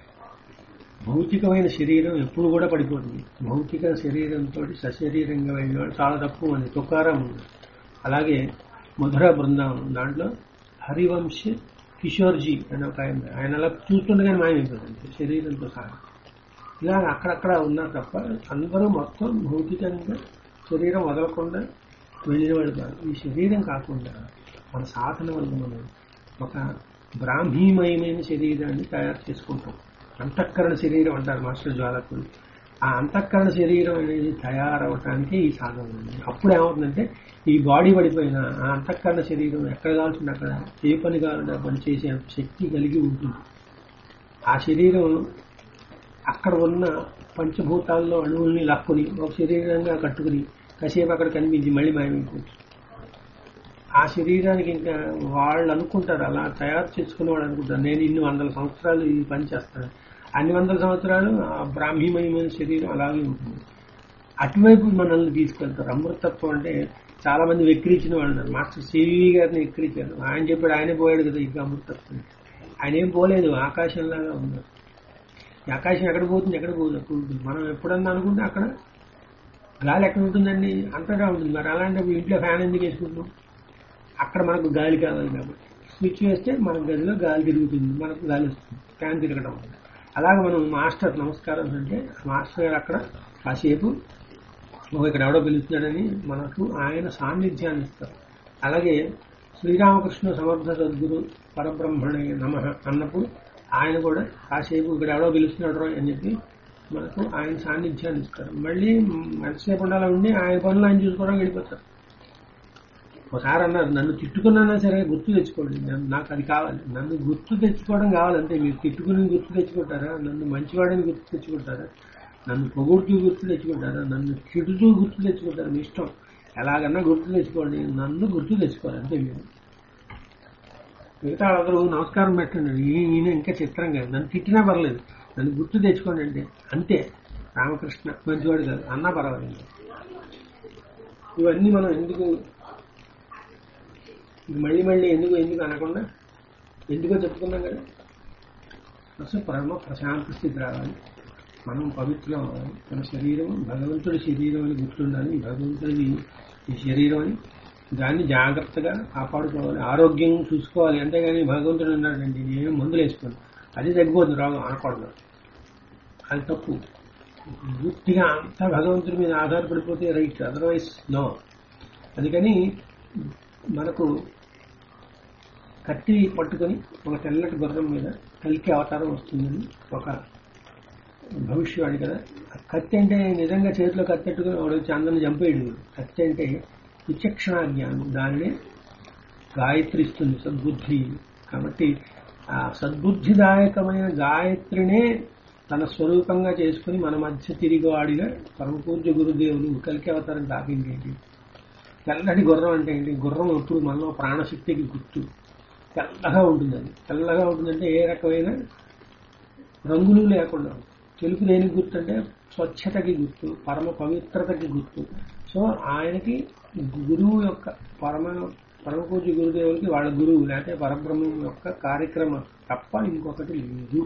భౌతికమైన శరీరం ఎప్పుడు కూడా పడిపోతుంది భౌతిక శరీరంతో సశరీరంగా వెళ్ళిన వాళ్ళు చాలా తక్కువ మంది తుకారం ఉంది అలాగే మధుర బృందావనం దాంట్లో హరివంశ్ కిషోర్జీ అని ఒక ఆయన ఆయన అలా చూస్తుండగానే మాయమైపోతుంది శరీరంతో సహా ఇలా అక్కడక్కడ ఉన్నారు తప్ప అందరూ మొత్తం భౌతికంగా శరీరం వదలకుండా వెళ్ళిన వాళ్ళు కాదు ఈ శరీరం కాకుండా మన సాధన వల్ల మనం ఒక బ్రాహ్మీమయమైన శరీరాన్ని తయారు చేసుకుంటాం అంతఃకరణ శరీరం అంటారు మాస్టర్ జ్వాలకులు ఆ అంతఃకరణ శరీరం అనేది తయారవటానికి ఈ సాధన ఉంది అప్పుడు ఏమవుతుందంటే ఈ బాడీ పడిపోయిన ఆ అంతఃకరణ శరీరం ఎక్కడ కావాల్సింది అక్కడ ఏ పని కావాలంటే ఆ పని చేసే శక్తి కలిగి ఉంటుంది ఆ శరీరం అక్కడ ఉన్న పంచభూతాల్లో అణువుల్ని లాక్కుని ఒక శరీరంగా కట్టుకుని కాసేపు అక్కడ కనిపించి మళ్ళీ మాయమైపోతుంది ఆ శరీరానికి ఇంకా వాళ్ళు అనుకుంటారు అలా తయారు చేసుకునే వాళ్ళు అనుకుంటారు నేను ఇన్ని వందల సంవత్సరాలు ఈ పని చేస్తాను అన్ని వందల సంవత్సరాలు ఆ బ్రాహ్మీమయమైన శరీరం అలాగే ఉంటుంది అటువైపు మనల్ని తీసుకెళ్తారు అమృతత్వం అంటే చాలా మంది వెక్కిరించిన వాళ్ళు ఉన్నారు మాస్టర్ సివి గారిని వెక్కిరించారు ఆయన చెప్పాడు ఆయనే పోయాడు కదా ఇంకా అమృతత్వం ఆయన ఏం పోలేదు ఆకాశంలాగా ఉన్నారు ఈ ఆకాశం ఎక్కడ పోతుంది ఎక్కడ పోదు అక్కడ ఉంటుంది మనం ఎప్పుడన్నా అనుకుంటే అక్కడ గాలి ఎక్కడ ఉంటుందండి అంతటా ఉంటుంది మరి అలాంటప్పుడు ఇంట్లో ఫ్యాన్ ఎందుకు వేసుకుంటున్నాం అక్కడ మనకు గాలి కావాలి కాబట్టి స్విచ్ వేస్తే మన గదిలో గాలి తిరుగుతుంది మనకు గాలి వస్తుంది ఫ్యాన్ తిరగడం వల్ల అలాగే మనం మాస్టర్ నమస్కారం అంటే మాస్టర్ గారు అక్కడ కాసేపు ఓ ఇక్కడ ఎవడో పిలుస్తున్నాడని మనకు ఆయన సాన్నిధ్యాన్ని ఇస్తారు అలాగే శ్రీరామకృష్ణ సమర్థ సద్గురు పరబ్రహ్మణ నమ అన్నప్పుడు ఆయన కూడా కాసేపు ఇక్కడ ఎవడో పిలుస్తున్నాడు రా అని చెప్పి మనకు ఆయన సాన్నిధ్యాన్ని ఇస్తారు మళ్ళీ ఎంతసేపు ఉండాలి ఉండి ఆయన పనులు ఆయన చూసుకోవడం వెళ్ళిపోతారు ఒకసారి అన్నారు నన్ను తిట్టుకున్నానా సరే గుర్తు తెచ్చుకోండి నన్ను- నాకు అది కావాలి నన్ను గుర్తు తెచ్చుకోవడం కావాలంటే మీరు తిట్టుకుని గుర్తు తెచ్చుకుంటారా నన్ను మంచివాడని గుర్తు తెచ్చుకుంటారా నన్ను పొగుడుతూ గుర్తు తెచ్చుకుంటారా నన్ను తిడుతూ గుర్తు తెచ్చుకుంటారా మీ ఇష్టం ఎలాగన్నా గుర్తు తెచ్చుకోండి నన్ను గుర్తు తెచ్చుకోవాలి అంతే మీరు మిగతా వాళ్ళందరూ నమస్కారం పెట్టండి ఈ- ఈయన ఇంకా చిత్రంగా నన్ను తిట్టినా పర్లేదు నన్ను గుర్తు తెచ్చుకోండి అంటే అంతే రామకృష్ణ మంచివాడు కాదు అన్నా పర్వాలేదు ఇవన్నీ మనం ఎందుకు ఇది మళ్ళీ మళ్ళీ ఎందుకు ఎందుకు అనకుండా ఎందుకో చెప్పుకున్నాం కదా అసలు పరమ ప్రశాంత స్థితి రావాలి మనం పవిత్రం అవ్వాలి మన శరీరం భగవంతుడి శరీరం అని గుర్తుండాలి ఈ భగవంతుడి ఈ శరీరం అని దాన్ని జాగ్రత్తగా కాపాడుకోవాలి ఆరోగ్యం చూసుకోవాలి అంతేగాని భగవంతుడు ఉన్నాడండి నేను మందులు వేసుకోను అది తగ్గిపోతుంది రోగం అనకూడదు అది తప్పు పూర్తిగా అంతా భగవంతుడి మీద ఆధారపడిపోతే రైట్ అదర్వైజ్ నో అందుకని మనకు కత్తి పట్టుకొని ఒక తెల్లటి గుర్రం మీద కలికి అవతారం వస్తుందని ఒక భవిష్యవాణి కదా ఆ కత్తి అంటే నిజంగా చేతిలో కత్తి పెట్టుకుని వాడు వచ్చి అందరిని చంపేయడు కత్తి అంటే విచక్షణ జ్ఞానం దానినే గాయత్రి ఇస్తుంది సద్బుద్ధి కాబట్టి ఆ సద్బుద్ధిదాయకమైన గాయత్రినే తన స్వరూపంగా చేసుకుని మన మధ్య తిరిగి ఆడిన పరమపూజ్య గురుదేవులు కలికి అవతారం తాకింది ఏంటి తెల్లటి గుర్రం అంటే ఏంటి గుర్రం ఎప్పుడు మనలో ప్రాణశక్తికి గుర్తు తెల్లగా ఉంటుంది అది తెల్లగా ఉంటుందంటే ఏ రకమైన రంగులు లేకుండా తెలుపు దేనికి గుర్తు అంటే స్వచ్ఛతకి గుర్తు పరమ పవిత్రతకి గుర్తు సో ఆయనకి గురువు యొక్క పరమ పరమపూజ్య గురుదేవులకి వాళ్ళ గురువు లేకపోతే పరబ్రహ్మం యొక్క కార్యక్రమం తప్ప ఇంకొకటి లేదు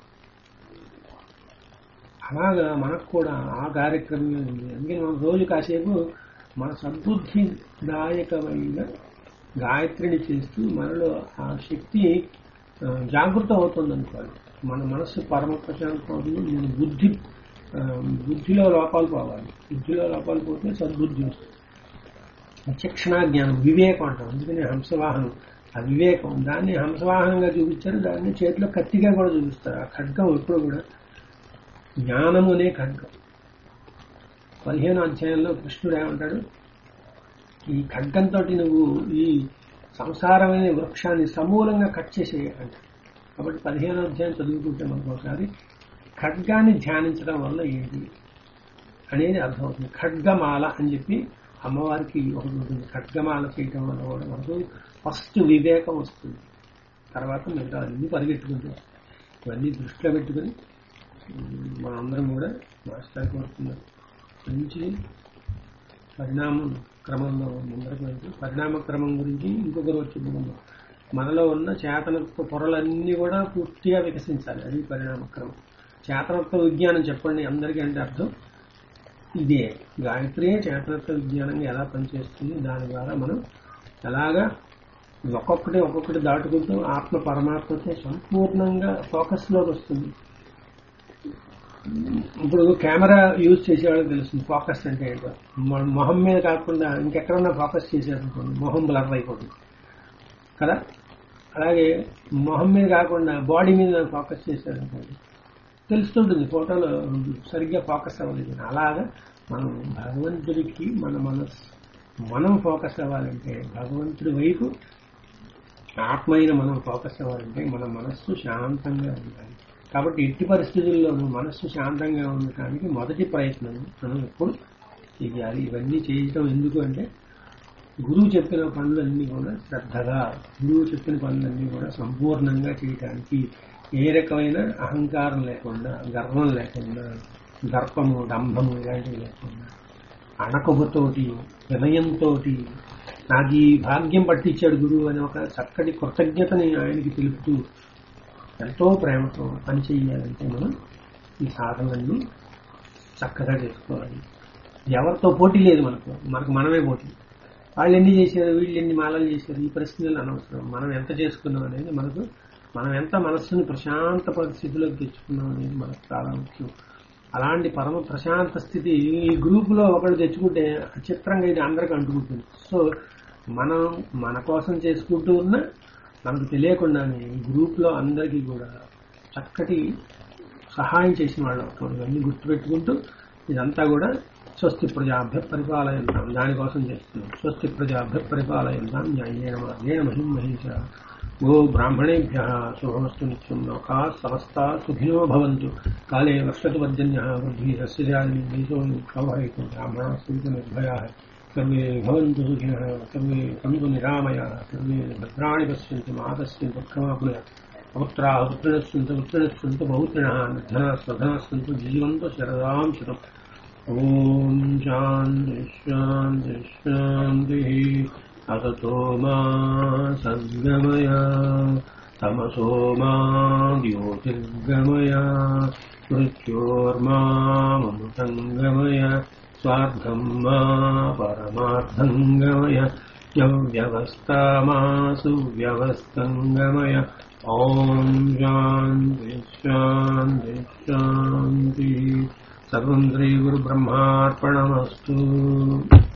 అలాగా మనకు కూడా ఆ కార్యక్రమమే ఉంది అందుకని మనం రోజు కాసేపు మన సద్బుద్ధిదాయకమైన గాయత్రిని చేస్తూ మనలో ఆ శక్తి ఆ, జాగృతం అవుతుంది అనుకోండి మన మనస్సు పరమ ప్రశాంతం అవుతుంది మన బుద్ధి ఆ, బుద్ధిలో లోపాలు పోవాలి బుద్ధిలో లోపాలు పోతే సద్బుద్ధి వస్తుంది విచక్షణ జ్ఞానం వివేకం అంటాం అందుకని హంసవాహనం ఆ వివేకం దాన్ని హంసవాహనంగా చూపించారు దాన్ని చేతిలో కత్తిగా కూడా చూపిస్తారు ఆ ఖడ్గం ఎప్పుడు కూడా జ్ఞానము అనే ఖడ్గం పదిహేను అధ్యాయంలో కృష్ణుడు ఏమంటాడు ఈ ఖడ్గంతో నువ్వు ఈ సంసారమైన వృక్షాన్ని సమూలంగా కట్ చేసేయ అంటాడు కాబట్టి పదిహేను అధ్యాయం చదువుకుంటే మనకు ఒకసారి ఖడ్గాన్ని ధ్యానించడం వల్ల ఏంటి అనేది అర్థమవుతుంది ఖడ్గమాల అని చెప్పి అమ్మవారికి ఒకటి ఉంటుంది ఖడ్గమాల చేయటం వల్ల కూడా మనకు ఫస్ట్ వివేకం వస్తుంది తర్వాత మిగతా అన్ని పరిగెట్టుకుంటాం ఇవన్నీ దృష్టిలో పెట్టుకుని ఉమ్, మనందరం కూడా మాస్టర్ కోరుతున్నాం మంచి పరిణామం క్రమంలో ముందరకు వెళ్తూ పరిణామ క్రమం గురించి ఇంకొక రోజు చెప్పుకుందాం మనలో ఉన్న చేతనత్వ పొరలన్నీ కూడా పూర్తిగా వికసించాలి అది పరిణామ క్రమం చేతనత్వ విజ్ఞానం చెప్పండి అందరికీ అంటే అర్థం ఇదే గాయత్రియే చేతనత్వ విజ్ఞానంగా ఎలా పనిచేస్తుంది దాని ద్వారా మనం ఎలాగా ఒక్కొక్కటి ఒక్కొక్కటి దాటుకుంటూ ఆత్మ పరమాత్మతో సంపూర్ణంగా ఫోకస్లోకి వస్తుంది ఇప్పుడు కెమెరా యూజ్ చేసేవాళ్ళకి తెలుస్తుంది ఫోకస్ అంటే ఏంటో మన మొహం మీద కాకుండా ఇంకెక్కడన్నా ఫోకస్ చేసేదనుకోండి మొహం బ్లర్ అయిపోతుంది కదా అలాగే మొహం మీద కాకుండా బాడీ మీద ఫోకస్ చేసేదనుకోండి తెలుస్తుంటుంది ఫోటోలో సరిగ్గా ఫోకస్ అవ్వలేదు అలాగా మనం భగవంతుడికి మన మనస్సు మనం ఫోకస్ అవ్వాలంటే భగవంతుడి వైపు ఆత్మ అయిన మనం ఫోకస్ అవ్వాలంటే మన మనస్సు శాంతంగా ఉండాలి కాబట్టి ఎట్టి పరిస్థితుల్లోనూ మనస్సు శాంతంగా ఉండటానికి మొదటి ప్రయత్నం మనం ఎప్పుడు చేయాలి ఇవన్నీ చేయటం ఎందుకు అంటే గురువు చెప్పిన పనులన్నీ కూడా శ్రద్ధగా గురువు చెప్పిన పనులన్నీ కూడా సంపూర్ణంగా చేయటానికి ఏ రకమైన అహంకారం లేకుండా గర్వం లేకుండా దర్పము డంభము ఇలాంటివి లేకుండా అణకుబతోటి వినయంతో నాకు ఈ భాగ్యం పట్టించాడు గురువు అని ఒక చక్కటి కృతజ్ఞతని ఆయనకి తెలుపుతూ ఎంతో ప్రేమతో పని చేయాలంటే మనం ఈ సాధనలన్నీ చక్కగా చేసుకోవాలి ఎవరితో పోటీ లేదు మనకు మనకు మనమే పోటీ వాళ్ళు ఎన్ని చేశారు వీళ్ళు ఎన్ని మాలలు చేశారు ఈ ప్రశ్నలు అనవసరం మనం ఎంత చేసుకున్నాం అనేది మనకు మనం ఎంత మనస్సుని ప్రశాంత పరిస్థితిలోకి తెచ్చుకున్నాం అనేది మనకు చాలా ముఖ్యం అలాంటి పరమ ప్రశాంత స్థితి ఈ గ్రూపులో ఒకళ్ళు తెచ్చుకుంటే చిత్రంగా ఇది అందరికి అంటుకుంటుంది సో మనం మన కోసం చేసుకుంటూ ఉన్న మనకు తెలియకుండానే ఈ గ్రూప్లో అందరికీ కూడా చక్కటి సహాయం చేసిన వాళ్ళు అవుతాం ఇవన్నీ గుర్తుపెట్టుకుంటూ ఇదంతా కూడా స్వస్తి ప్రజాభ్య పరిపాలయంతాం దానికోసం చేస్తున్నాం స్వస్తి ప్రజాభ్య పరిపాలయంతాం న్యాయేణ మార్గేణ మహిం మహిష గో బ్రాహ్మణేభ్య శుభమస్తు నిత్యం లోకా సమస్తా సుఖినో భవంతు కాలే వర్షతు పర్జన్య వృద్ధి సస్యజాని దేశో కవహైతు బ్రాహ్మణ స్థితి నిర్భయా సర్వే భవంతు సుఖినः సర్వే సంతు నిరామయः సర్వే భద్రాణి పశ్యంతు మా పశ్యంతు దుఃఖమాపునः పుత్రాः పుత్రిणः सन्तु पुत्रिणः सन्तु बहुत्रिणः निर्धनाः स्वधनाः सन्तु जीवन्तु शरदां शतम् ॐ शान्ति शान्ति शान्तिः असतो मा सद्गमय तमसो मा ज्योतिर्गमय मृत्योर्मामृतङ्गमय स्वार्थम् मा परमार्थङ्गमय व्यवस्था मा सुव्यवस्थङ्गमय ॐ शान्ति शान्ति शान्तिः सर्वम् श्रीगुरुब्रह्मार्पणमस्तु